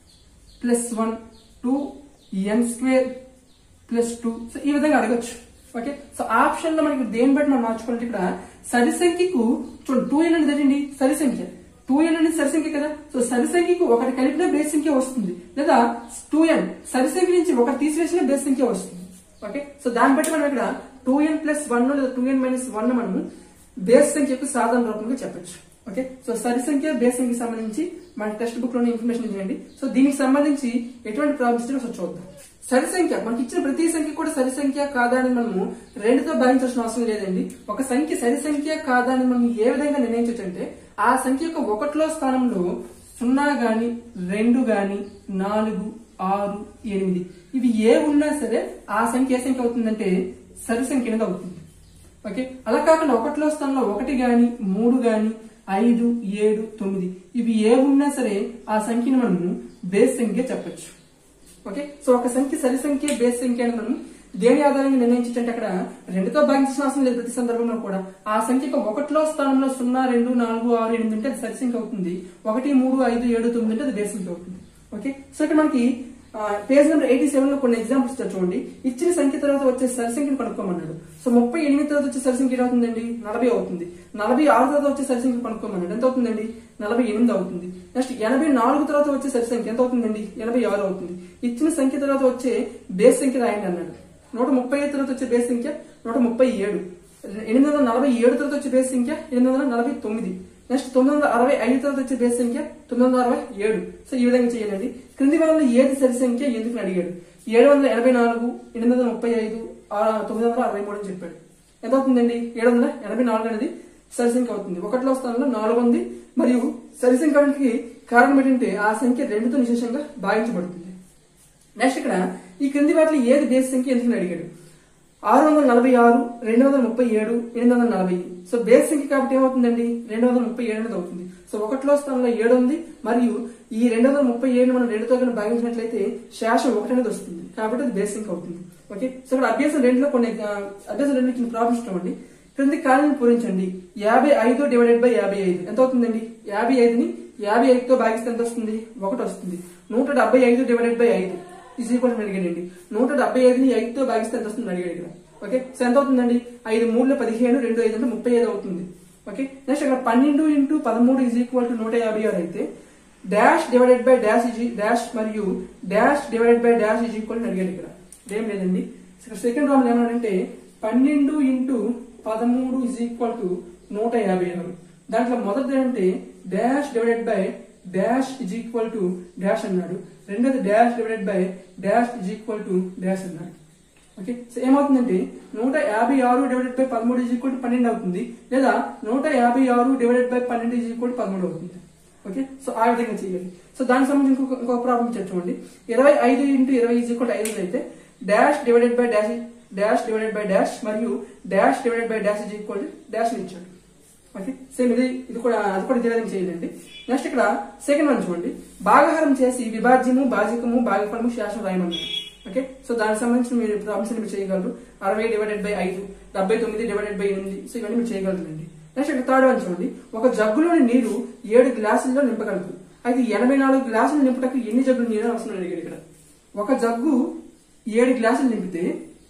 plus one two N square plus two so ఈ విధంగా అడగచ్చు ఓకే సో ఆప్షన్ లో మనకి దేని బట్టి మనం మార్చుకోవాలంటే ఇక్కడ సరి సంఖ్యకు చూడండి టూ ఎన్ అనేది ఏంటండి సరి సంఖ్య టూ ఎన్ అనేది సరి సంఖ్య కదా సో సరి సంఖ్యకు ఒకటి కలిపిన బేస్ సంఖ్య వస్తుంది లేదా టూ ఎన్ సరి సంఖ్య నుంచి ఒకటి తీసివేసిన బేస్ సంఖ్య వస్తుంది ఓకే సో దాన్ని బట్టి మనం ఇక్కడ టూ ఎన్ ప్లస్ వన్ లేదా టూ ఎన్ మైనస్ వన్ మనము బేస్ సంఖ్యకు సాధారణ రూపంగా చెప్పొచ్చు ఓకే సో సరి సంఖ్య బేస్ సంఖ్యకి సంబంధించి మన టెక్స్ట్ బుక్ లోని ఇన్ఫర్మేషన్ ఇవ్వండి సో దీనికి సంబంధించి ఎటువంటి ప్రాబ్లమ్స్ ఒకసారి చూద్దాం సరి సంఖ్య మనకి ఇచ్చిన ప్రతి సంఖ్య కూడా సరి సంఖ్య కాదా అని మనము రెండుతో భావించాల్సిన అవసరం లేదండి ఒక సంఖ్య సరి సంఖ్య కాదా అని మనం ఏ విధంగా నిర్ణయించవచ్చు అంటే ఆ సంఖ్య యొక్క ఒకటిలో స్థానంలో సున్నా గాని రెండు గాని నాలుగు ఆరు ఎనిమిది ఇవి ఏ ఉన్నా సరే ఆ సంఖ్య ఏ సంఖ్య అవుతుందంటే సరి సంఖ్య అనేది అవుతుంది ఓకే అలా కాకుండా ఒకటిలో స్థానంలో ఒకటి గాని మూడు గాని ఐదు ఏడు తొమ్మిది ఇవి ఏ ఉన్నా సరే ఆ సంఖ్యను మనము బేస్ సంఖ్య చెప్పొచ్చు ఓకే సో ఒక సంఖ్య సరి సంఖ్య బేస్ సంఖ్య అని మనం దేని ఆధారంగా నిర్ణయించంటే అక్కడ రెండుతో భాగించిన అవసరం లేదు ప్రతి సందర్భంలో కూడా ఆ సంఖ్యకు ఒకటిలో స్థానంలో సున్నా రెండు నాలుగు ఆరు ఎనిమిది అంటే అది సరి సంఖ్య అవుతుంది ఒకటి మూడు ఐదు ఏడు తొమ్మిది అంటే అది బేస్ సంఖ్య అవుతుంది ఓకే సో ఇక్కడ మనకి పేజ్ నెంబర్ ఎయిటీ సెవెన్ లో కొన్ని ఎగ్జాంపుల్స్ ఇస్తారు చూడండి ఇచ్చిన సంఖ్య తర్వాత వచ్చే సరి సంఖ్యను కనుక్కోమన్నాడు సో ముప్పై ఎనిమిది తర్వాత వచ్చే సరి సంఖ్య అవుతుందండి నలభై అవుతుంది నలభై ఆరు తర్వాత వచ్చే సరి సంఖ్య కనుక్కోమన్నాడు ఎంత అవుతుందండి నలభై ఎనిమిది అవుతుంది నెక్స్ట్ ఎనభై నాలుగు తర్వాత వచ్చే సరి సంఖ్య ఎంత అవుతుందండి ఎనభై ఆరు అవుతుంది ఇచ్చిన సంఖ్య తర్వాత వచ్చే బేస్ సంఖ్య రాయండి అన్నాడు నూట ముప్పై ఐదు తర్వాత వచ్చే బేస్ సంఖ్య నూట ముప్పై ఏడు ఎనిమిది వందల నలభై ఏడు తర్వాత వచ్చే బేస్ సంఖ్య ఎనిమిది వందల నలభై తొమ్మిది నెక్స్ట్ తొమ్మిది వందల అరవై ఐదు తర్వాత వచ్చే బేస్ సంఖ్య తొమ్మిది వందల అరవై ఏడు సో ఈ విధంగా చేయాలండి క్రింది వారంలో ఏది సరి సంఖ్య ఎందుకు అని అడిగాడు ఏడు వందల ఎనభై నాలుగు ఎనిమిది వందల ముప్పై ఐదు ఆ- తొమ్మిది వందల అరవై మూడు అని చెప్పాడు ఎంత అవుతుందండి ఏడు వందల ఎనభై నాలుగు అనేది సరి సంఖ్య అవుతుంది ఒకటిలో స్థానంలో నాలుగు ఉంది మరియు సరి సంఖ్య అవడానికి కారణం ఏంటంటే ఆ సంఖ్య రెండుతో నిశేషంగా భావించబడుతుంది నెక్స్ట్ ఇక్కడ ఈ క్రింది వాటిలో ఏది బేస్ సంఖ్య ఎందుకు అడిగాడు ఆరు వందల నలభై ఆరు రెండు వందల ముప్పై ఏడు ఎనిమిది వందల నలభై సో బేస్ సంఖ్య కాబట్టి ఏమవుతుందండి రెండు వందల ముప్పై ఏడు అనేది అవుతుంది సో ఒకటిలో స్థానంలో ఏడు ఉంది మరియు ఈ రెండు వందల ముప్పై ఏడు మనం రెండుతో కనుక భాగించినట్లయితే శేషం ఒకటి అనేది వస్తుంది కాబట్టి అది బేస్ సంఖ్య అవుతుంది ఓకే సో ఇక్కడ అభ్యాసం రెండులో కొన్ని ఆ, అభ్యాసం రెండు ఇచ్చిన ప్రాబ్లమ్స్ చూడండి క్రింది ఖాళీని పూరించండి యాభై ఐదు డివైడెడ్ బై యాభై ఐదు ఎంత అవుతుందండి యాభై ఐదుని యాభై ఐదుతో భాగిస్తే ఎంత వస్తుంది ఒకటి వస్తుంది నూట డెబ్బై ఐదు డివైడెడ్ బై ఐదు ఈజ్ ఈక్వల్ అడిగాడండి నూట డెబ్బై ఐదుని ఐదుతో భాగిస్తే ఎంత వస్తుంది అడిగాడు ఇక్కడ ఓకే సో ఎంత అవుతుందండి ఐదు మూడులో పదిహేను రెండు ఐదు అంటే ముప్పై ఐదు అవుతుంది ఓకే నెక్స్ట్ ఇక్కడ పన్నెండు ఇంటూ పదమూడు ఈజ్ ఈక్వల్ టు నూట యాభై ఆరు అయితే dash divided by dash is dash మరియు dash divided by dash is equal అని అడిగాడు ఇక్కడ ఏం లేదండి ఇక్కడ సెకండ్ రామ్ ఏమన్నాడంటే పన్నెండు ఇంటూ పదమూడు ఈజ్ ఈక్వల్ టు నూట యాభై ఆరు దాంట్లో మొదటిది ఏంటంటే dash divided by dash is equal to dash అన్నాడు రెండోది dash divided by dash is equal to dash అన్నాడు ఓకే సో ఏమవుతుందంటే నూట యాభై ఆరు డివైడెడ్ బై పదమూడు ఈజ్ ఈక్వల్ టు పన్నెండు అవుతుంది లేదా నూట యాభై ఆరు డివైడెడ్ బై పన్నెండు ఈజ్ ఈక్వల్ టు పదమూడు అవుతుంది ఓకే సో ఆ విధంగా చేయాలి సో దానికి సంబంధించి ఇంకొక ఇంకొక ప్రాబ్లం చూడండి ఇరవై ఐదు ఇంటూ ఇరవై ఈజ్ ఈక్వల్ ఐదు అయితే dash divided by dash dash divided by dash మరియు dash divided by dash is equal dash ఇచ్చాడు ఓకే సేమ్ ఇది ఇది కూడా అది కూడా ఇదే విధంగా చేయాలండి నెక్స్ట్ ఇక్కడ సెకండ్ వన్ చూడండి భాగహారం చేసి విభాజ్యము భాజికము భాగఫలము శాసనం రాయమన్నారు ఓకే సో దానికి సంబంధించి మీరు ప్రాబ్లమ్స్ మీరు చేయగలరు అరవై డివైడెడ్ బై ఐదు డెబ్బై తొమ్మిది డివైడెడ్ బై ఎనిమిది సో ఇవన్నీ మీరు చేయగలరండి నెక్స్ట్ ఇక్కడ థర్డ్ వన్ చూడండి ఒక జగ్గులోని నీరు ఏడు గ్లాసుల్లో నింపగలదు అయితే ఎనభై నాలుగు గ్లాసులు నింపుటకు ఎన్ని జగ్గులు నీరు అవసరం అడిగాడు ఇక్కడ ఒక జగ్గు ఏడు గ్లాసులు నింపితే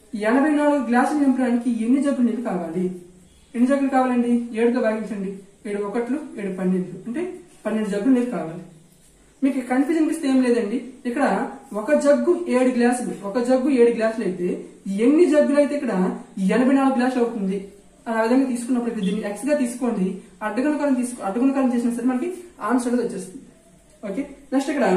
ఎనభై నాలుగు గ్లాసులు నింపడానికి ఎన్ని జగ్గులు నీళ్ళు కావాలి ఎన్ని జగ్గులు కావాలండి ఏడుతో భాగించండి ఏడు ఒకట్లు ఏడు పన్నెండు అంటే పన్నెండు జగ్గులు నీళ్ళు కావాలి మీకు కన్ఫ్యూజన్ ఇస్తే ఏం లేదండి ఇక్కడ ఒక జగ్గు ఏడు గ్లాసులు ఒక జగ్గు ఏడు గ్లాసులు అయితే ఎన్ని జగ్గులు అయితే ఇక్కడ ఎనభై నాలుగు గ్లాసులు అవుతుంది అని ఆ విధంగా తీసుకున్నప్పుడు ఇక్కడ దీన్ని ఎక్స్ గా తీసుకోండి అడ్డగుణకారం తీసుకో అడ్డగుణకారం చేసిన సరే మనకి ఆన్సర్ అనేది వచ్చేస్తుంది ఓకే నెక్స్ట్ ఇక్కడ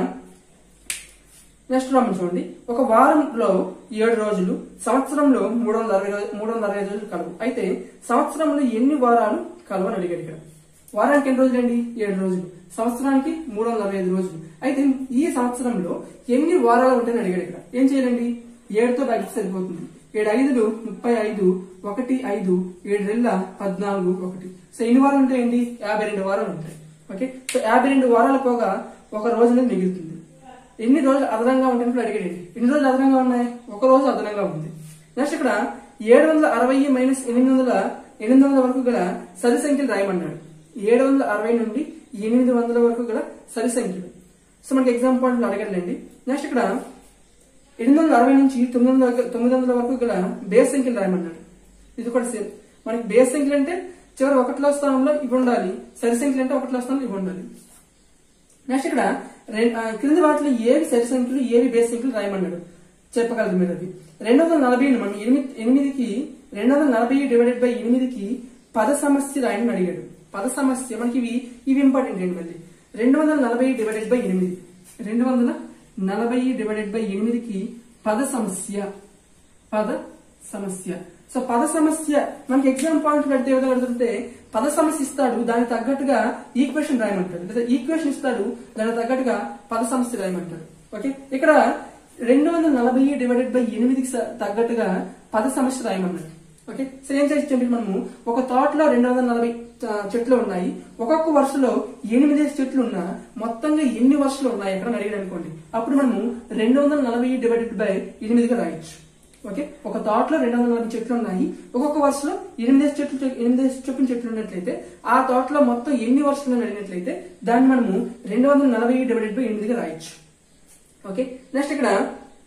నెక్స్ట్ రామన్ చూడండి ఒక వారంలో ఏడు రోజులు సంవత్సరంలో మూడు వందల అరవై రోజు మూడు వందల అరవై రోజులు కలవు అయితే సంవత్సరంలో ఎన్ని వారాలు కలవని అడిగాడు ఇక్కడ వారానికి ఎన్ని రోజులు అండి ఏడు రోజులు సంవత్సరానికి మూడు వందల అరవై ఐదు రోజులు అయితే ఈ సంవత్సరంలో ఎన్ని వారాలు ఉంటాయని అడిగాడు ఇక్కడ ఏం చేయాలండి ఏడుతో భాగిస్తే సరిపోతుంది ఏడు ఐదులు ముప్పై ఐదు ఒకటి ఐదు ఏడు రెళ్ళ పద్నాలుగు ఒకటి సో ఎన్ని వారాలు ఉంటాయండి యాభై రెండు వారాలు ఉంటాయి ఓకే సో యాభై రెండు వారాలు పోగా ఒక రోజు అనేది మిగులుతుంది ఎన్ని రోజులు అదనంగా ఉంటాయని అడిగాడు ఎన్ని రోజులు అదనంగా ఉన్నాయి ఒక రోజు అదనంగా ఉంది నెక్స్ట్ ఇక్కడ ఏడు వందల అరవై మైనస్ ఎనిమిది వందల ఎనిమిది వందల వరకు గల సరి సంఖ్యలు రాయమన్నాడు ఏడు వందల అరవై నుండి ఎనిమిది వందల వరకు గల సరి సంఖ్యలు సో మనకి ఎగ్జామ్ పాయింట్లు అడగండి నెక్స్ట్ ఇక్కడ ఎనిమిది వందల అరవై నుంచి తొమ్మిది వందల వరకు- తొమ్మిది వందల వరకు గల బేస్ సంఖ్యలు రాయమన్నాడు ఇది కూడా సేమ్ మనకి బేస్ సంఖ్యలు అంటే చివరి ఒకటిలో స్థానంలో ఇవి ఉండాలి సరి సంఖ్యలు అంటే ఒకటిలో స్థానంలో ఇవి ఉండాలి నెక్స్ట్ ఇక్కడ రెం- ఆ, క్రింది వాటిలో ఏవి సరి సంఖ్యలు ఏవి బేస్ సంఖ్యలు రాయమన్నాడు చెప్పగలదు మీరు అది రెండు వందల నలభై మనం ఎనిమిది ఎనిమిదికి రెండు వందల నలభై డివైడెడ్ బై ఎనిమిదికి పద సమస్య రాయని అడిగాడు పద సమస్య మనకి ఇవి ఇవి ఇంపార్టెంట్ అండి మళ్ళీ రెండు వందల నలభై డివైడెడ్ బై ఎనిమిది రెండు వందల నలభై డివైడెడ్ బై ఎనిమిదికి పద సమస్య పద సమస్య సో పద సమస్య మనకి ఎగ్జామ్ పాయింట్ పెడితే ఏ విధంగా అడుగుతుంటే పద సమస్య ఇస్తాడు దానికి తగ్గట్టుగా ఈక్వేషన్ రాయమంటాడు లేదా ఈక్వేషన్ ఇస్తాడు దానికి తగ్గట్టుగా పద సమస్య రాయమంటాడు ఓకే ఇక్కడ రెండు వందల నలభై డివైడెడ్ బై ఎనిమిదికి స- తగ్గట్టుగా పద సమస్య రాయమన్నాడు ఓకే సో ఏం చేసి మనము ఒక తోటలో రెండు వందల నలభై ఆ, చెట్లు ఉన్నాయి ఒక్కొక్క వరుసలో ఎనిమిది చెట్లు ఉన్నా మొత్తంగా ఎన్ని వరుసలు ఉన్నాయి ఎక్కడ అడిగాడు అనుకోండి అప్పుడు మనము రెండు వందల నలభై డివైడెడ్ బై ఎనిమిదిగా రాయొచ్చు ఓకే ఒక తోటలో రెండు వందల నలభై చెట్లు ఉన్నాయి ఒక్కొక్క వరుసలో ఎనిమిది చెట్లు ఎనిమిది చొప్పున చెట్లు ఉన్నట్లయితే ఆ తోటలో మొత్తం ఎన్ని వరుసలు అడిగినట్లయితే దాన్ని మనము రెండు వందల నలభై డివైడెడ్ బై ఎనిమిదిగా రాయొచ్చు ఓకే నెక్స్ట్ ఇక్కడ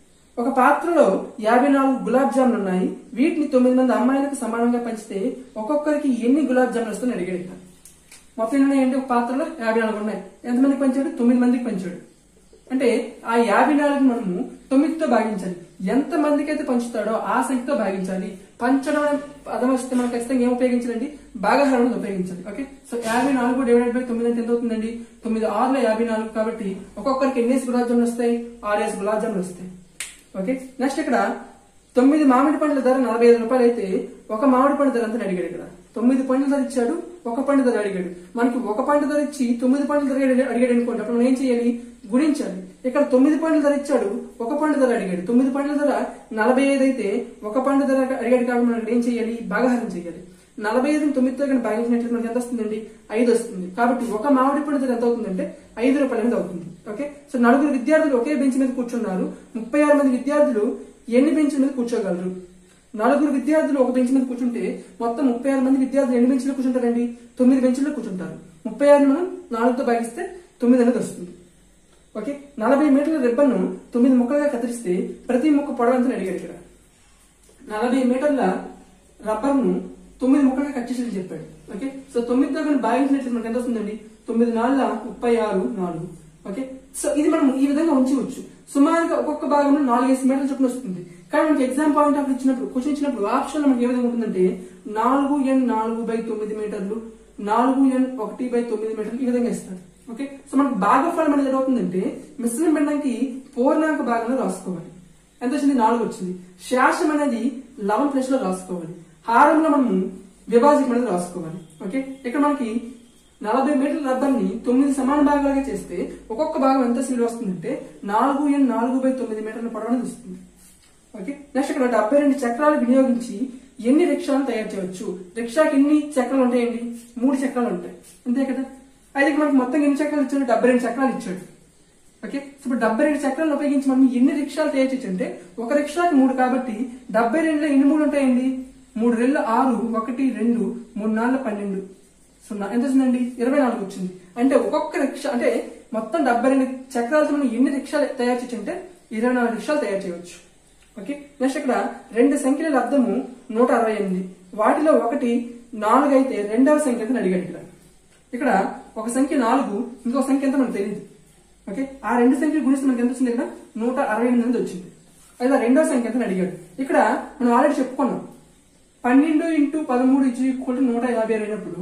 ఒక పాత్రలో యాభై నాలుగు గులాబ్ జాములు ఉన్నాయి వీటిని తొమ్మిది మంది అమ్మాయిలకు సమానంగా పంచితే ఒక్కొక్కరికి ఎన్ని గులాబ్ జాములు వస్తాయని అడిగాడు ఇక్కడ మొత్తం ఎన్ని ఉన్నాయంటే ఒక పాత్రలో యాభై నాలుగు ఉన్నాయి ఎంతమందికి పంచాడు తొమ్మిది మందికి పంచాడు అంటే ఆ యాభై నాలుగు మనము తొమ్మిదితో భాగించాలి ఎంత మందికి అయితే పంచుతాడో ఆ సంఖ్యతో భాగించాలి పంచడం అనే పదం వస్తే మనం ఖచ్చితంగా ఏం ఉపయోగించాలండి భాగహారం ఉపయోగించాలి ఓకే సో యాభై నాలుగు డివైడెడ్ బై తొమ్మిది అంటే ఎంత అవుతుందండి తొమ్మిది ఆరులో యాభై నాలుగు కాబట్టి ఒక్కొక్కరికి ఎన్నేసి గులాబ్ జాములు వస్తాయి ఆరేసి గులాబ్ జాములు వస్తాయి ఓకే నెక్స్ట్ ఇక్కడ తొమ్మిది మామిడి పండ్ల ధర నలభై ఐదు రూపాయలు అయితే ఒక మామిడి పండు ధర అంతా అడిగాడు ఇక్కడ తొమ్మిది పండ్ల ధర ఇచ్చాడు ఒక పండు ధర అడిగాడు మనకి ఒక పండు ధర ఇచ్చి తొమ్మిది పండ్ల ధర అడిగాడు- అడిగాడు అనుకోండి అప్పుడు మనం ఏం చేయాలి గుణించాలి ఇక్కడ తొమ్మిది పండ్ల ధర ఇచ్చాడు ఒక పండు ధర అడిగాడు తొమ్మిది పండ్ల ధర నలభై ఐదు అయితే ఒక పండు ధర అడిగాడు కాబట్టి మనం ఇక్కడ ఏం చేయాలి భాగహారం చేయాలి నలభై ఐదు తొమ్మిదితో కనుక భాగించినట్లయితే మనకి ఎంత వస్తుందండి ఐదు వస్తుంది కాబట్టి ఒక మామిడి పండు ధర ఎంత అవుతుందంటే ఐదు రూపాయల మీద అవుతుంది ఓకే సో నలుగురు విద్యార్థులు ఒకే బెంచ్ మీద కూర్చున్నారు ముప్పై ఆరు మంది విద్యార్థులు ఎన్ని బెంచ్ల మీద కూర్చోగలరు నలుగురు విద్యార్థులు ఒక బెంచ్ మీద కూర్చుంటే మొత్తం ముప్పై ఆరు మంది విద్యార్థులు ఎన్ని బెంచ్లో కూర్చుంటారండి తొమ్మిది బెంచ్లో కూర్చుంటారు ముప్పై ఆరు మనం నాలుగుతో భాగిస్తే తొమ్మిది అనేది వస్తుంది ఓకే నలభై మీటర్ల రిబ్బన్ను తొమ్మిది ముక్కలుగా కత్తిరిస్తే ప్రతి ముక్క పొడవు ఎంత అడిగాడు ఇక్కడ నలభై మీటర్ల రబ్బర్ను తొమ్మిది ముక్కలుగా కట్ చేసి చెప్పాడు ఓకే సో తొమ్మిదితో కానీ భాగించినట్లయితే మనకి ఎంత వస్తుందండి తొమ్మిది నాలుగు ముప్పై ఆరు నాలుగు ఓకే సో ఇది మనం ఈ విధంగా ఉంచవచ్చు సుమారుగా ఒక్కొక్క భాగంలో నాలుగైదు మీటర్ల చొప్పున వస్తుంది కానీ మనకి ఎగ్జామ్ పాయింట్ ఆఫ్ ఇచ్చినప్పుడు క్వశ్చన్ ఇచ్చినప్పుడు ఆప్షన్ మనకి ఏ విధంగా ఉంటుందంటే నాలుగు ఎన్ నాలుగు బై తొమ్మిది మీటర్లు నాలుగు ఎన్ ఒకటి బై తొమ్మిది మీటర్లు ఈ విధంగా ఇస్తాడు ఓకే సో మనకి భాగఫలం అనేది ఏమవుతుందంటే మిశ్రమ పిండానికి పూర్ణాంక భాగంలో రాసుకోవాలి ఎంత వచ్చింది నాలుగు వచ్చింది శాసం అనేది లవన్ ప్లేస్ లో రాసుకోవాలి హారంలో మనము విభాజకం అనేది రాసుకోవాలి ఓకే ఇక్కడ మనకి నలభై మీటర్ల రబ్బర్ని తొమ్మిది సమాన భాగాలుగా చేస్తే ఒక్కొక్క భాగం ఎంత సీల్ వస్తుందంటే నాలుగు ఎన్ నాలుగు బై తొమ్మిది మీటర్ల పొడవు అనేది వస్తుంది ఓకే నెక్స్ట్ ఇక్కడ డెబ్బై రెండు చక్రాలు వినియోగించి ఎన్ని రిక్షాలు తయారు చేయవచ్చు రిక్షాకి ఎన్ని చక్రాలు ఉంటాయండి మూడు చక్రాలు ఉంటాయి అంతే కదా అయితే ఇక్కడ మనకి మొత్తం ఎన్ని చక్రాలు ఇచ్చాడు డెబ్బై రెండు చక్రాలు ఇచ్చాడు ఓకే సో ఇప్పుడు డెబ్బై రెండు చక్రాలను ఉపయోగించి మనం ఎన్ని రిక్షాలు తయారు చేయొచ్చు అంటే ఒక రిక్షాకి మూడు కాబట్టి డెబ్బై రెండులో ఎన్ని మూడు ఉంటాయండి మూడు రెండు ఆరు ఒకటి రెండు మూడు నాలుగు పన్నెండు సున్నా ఎంత వచ్చిందండి ఇరవై నాలుగు వచ్చింది అంటే ఒక్కొక్క రిక్షా అంటే మొత్తం డెబ్బై రెండు చక్రాలతో మనం ఎన్ని రిక్షాలు తయారు చేయొచ్చు అంటే ఇరవై నాలుగు రిక్షాలు తయారు చేయవచ్చు ఓకే నెక్స్ట్ ఇక్కడ రెండు సంఖ్యల లబ్ధము నూట అరవై ఎనిమిది వాటిలో ఒకటి నాలుగు అయితే రెండవ సంఖ్య ఎంత అని అడిగాడు ఇక్కడ ఇక్కడ ఒక సంఖ్య నాలుగు ఇంకో సంఖ్య ఎంత మనకు తెలియదు ఓకే ఆ రెండు సంఖ్యలు గుణిస్తే మనకి ఎంత వచ్చింది ఇక్కడ నూట అరవై ఎనిమిది అనేది వచ్చింది అయితే రెండవ సంఖ్య ఎంత అని అడిగాడు ఇక్కడ మనం ఆల్రెడీ చెప్పుకున్నాం పన్నెండు ఇంటూ పదమూడు ఇచ్చి ఈక్వల్ టు నూట యాభై ఆరు అయినప్పుడు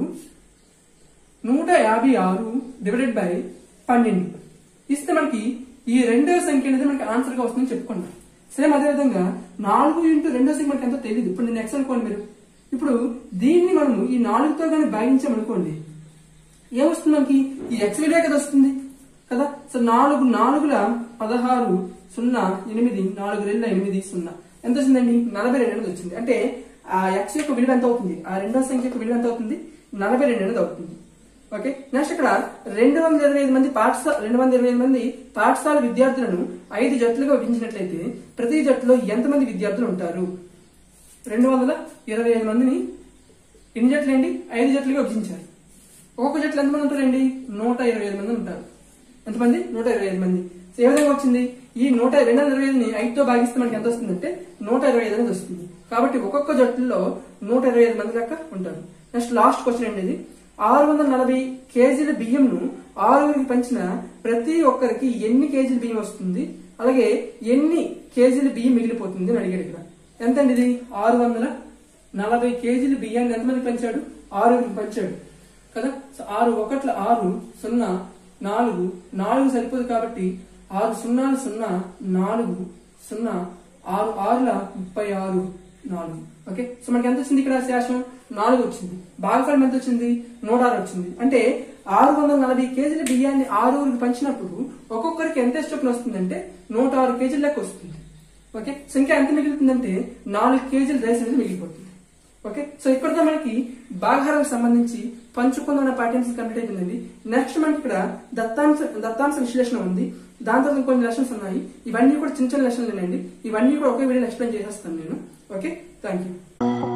నూట యాభై ఆరు డివైడెడ్ బై పన్నెండు ఇస్తే మనకి ఈ రెండో సంఖ్య అనేది మనకి ఆన్సర్ గా వస్తుందని చెప్పుకున్నాం సేమ్ అదే విధంగా నాలుగు ఇంటూ రెండో సంఖ్య మనకి ఎంతో తెలియదు ఇప్పుడు నేను ఎక్స్ అనుకోండి మీరు ఇప్పుడు దీన్ని మనము ఈ నాలుగుతో కానీ భాగించామనుకోండి ఏమొస్తుంది మనకి ఈ ఎక్స్ విలువ కదా వస్తుంది కదా సో నాలుగు నాలుగుల పదహారు సున్నా ఎనిమిది నాలుగు రెండు ఎనిమిది సున్నా ఎంత వచ్చిందండి నలభై రెండు అనేది వచ్చింది అంటే ఆ ఎక్స్ యొక్క విలువ ఎంత అవుతుంది ఆ రెండో సంఖ్య యొక్క విలువ ఎంత అవుతుంది నలభై రెండు అనేది అవుతుంది ఓకే నెక్స్ట్ ఇక్కడ రెండు వందల ఇరవై ఐదు మంది పాఠశాల రెండు వందల ఇరవై ఐదు మంది పాఠశాల విద్యార్థులను ఐదు జట్లుగా విభజించినట్లయితే ప్రతి జట్టులో ఎంతమంది విద్యార్థులు ఉంటారు రెండు వందల ఇరవై ఐదు మందిని ఎన్ని జట్లు ఏంటి ఐదు జట్లుగా విభజించారు ఒక్కొక్క జట్లు ఎంతమంది ఉంటారండి నూట ఇరవై ఐదు మంది ఉంటారు ఎంతమంది నూట ఇరవై ఐదు మంది సో ఏ విధంగా వచ్చింది ఈ నూట రెండు వందల ఇరవై ఐదుని ఐదుతో భాగిస్తే మనకి ఎంత వస్తుందంటే నూట ఇరవై ఐదు అనేది వస్తుంది కాబట్టి ఒక్కొక్క జట్టులో నూట ఇరవై ఐదు మంది దాకా ఉంటారు నెక్స్ట్ లాస్ట్ క్వశ్చన్ ఏంటి ఇది ఆరు వందల నలభై కేజీల బియ్యంను ఆరుగురికి పంచిన ప్రతి ఒక్కరికి ఎన్ని కేజీల బియ్యం వస్తుంది అలాగే ఎన్ని కేజీల బియ్యం మిగిలిపోతుంది అని అడిగాడు ఇక్కడ ఎంతండి ఇది ఆరు వందల నలభై కేజీల బియ్యాన్ని ఎంతమంది పంచాడు ఆరుగురికి పంచాడు కదా సో ఆరు ఒకట్ల ఆరు సున్నా నాలుగు నాలుగు సరిపోదు కాబట్టి ఆరు సున్నాలు సున్నా నాలుగు సున్నా ఆరు ఆరుల ముప్పై ఆరు నాలుగు ఓకే సో మనకి ఎంత వచ్చింది ఇక్కడ శేషం నాలుగు వచ్చింది భాగఫలం ఎంత వచ్చింది నూట ఆరు వచ్చింది అంటే ఆరు వందల నలభై కేజీల బియ్యాన్ని ఆరుగురికి పంచినప్పుడు ఒక్కొక్కరికి ఎంత చొప్పున వస్తుందంటే నూట ఆరు కేజీల లెక్క వస్తుంది ఓకే సో ఇంకా ఎంత మిగులుతుందంటే నాలుగు కేజీల రైస్ అనేది మిగిలిపోతుంది ఓకే సో ఇక్కడతో మనకి భాగాలకు సంబంధించి పంచుకుందన్న పాఠ్యాంశం కంప్లీట్ అయిపోయిందండి నెక్స్ట్ మనకి ఇక్కడ దత్తాంశ దత్తాంశ విశ్లేషణ ఉంది దాని తర్వాత ఇంకొన్ని లెసన్స్ ఉన్నాయి ఇవన్నీ కూడా చిన్న చిన్న లెసన్లు అండి ఇవన్నీ కూడా ఒకే వీడియో ఎక్స్ప్లెయిన్ చేసేస్తాను నేను ఓకే థ్యాంక్ యూ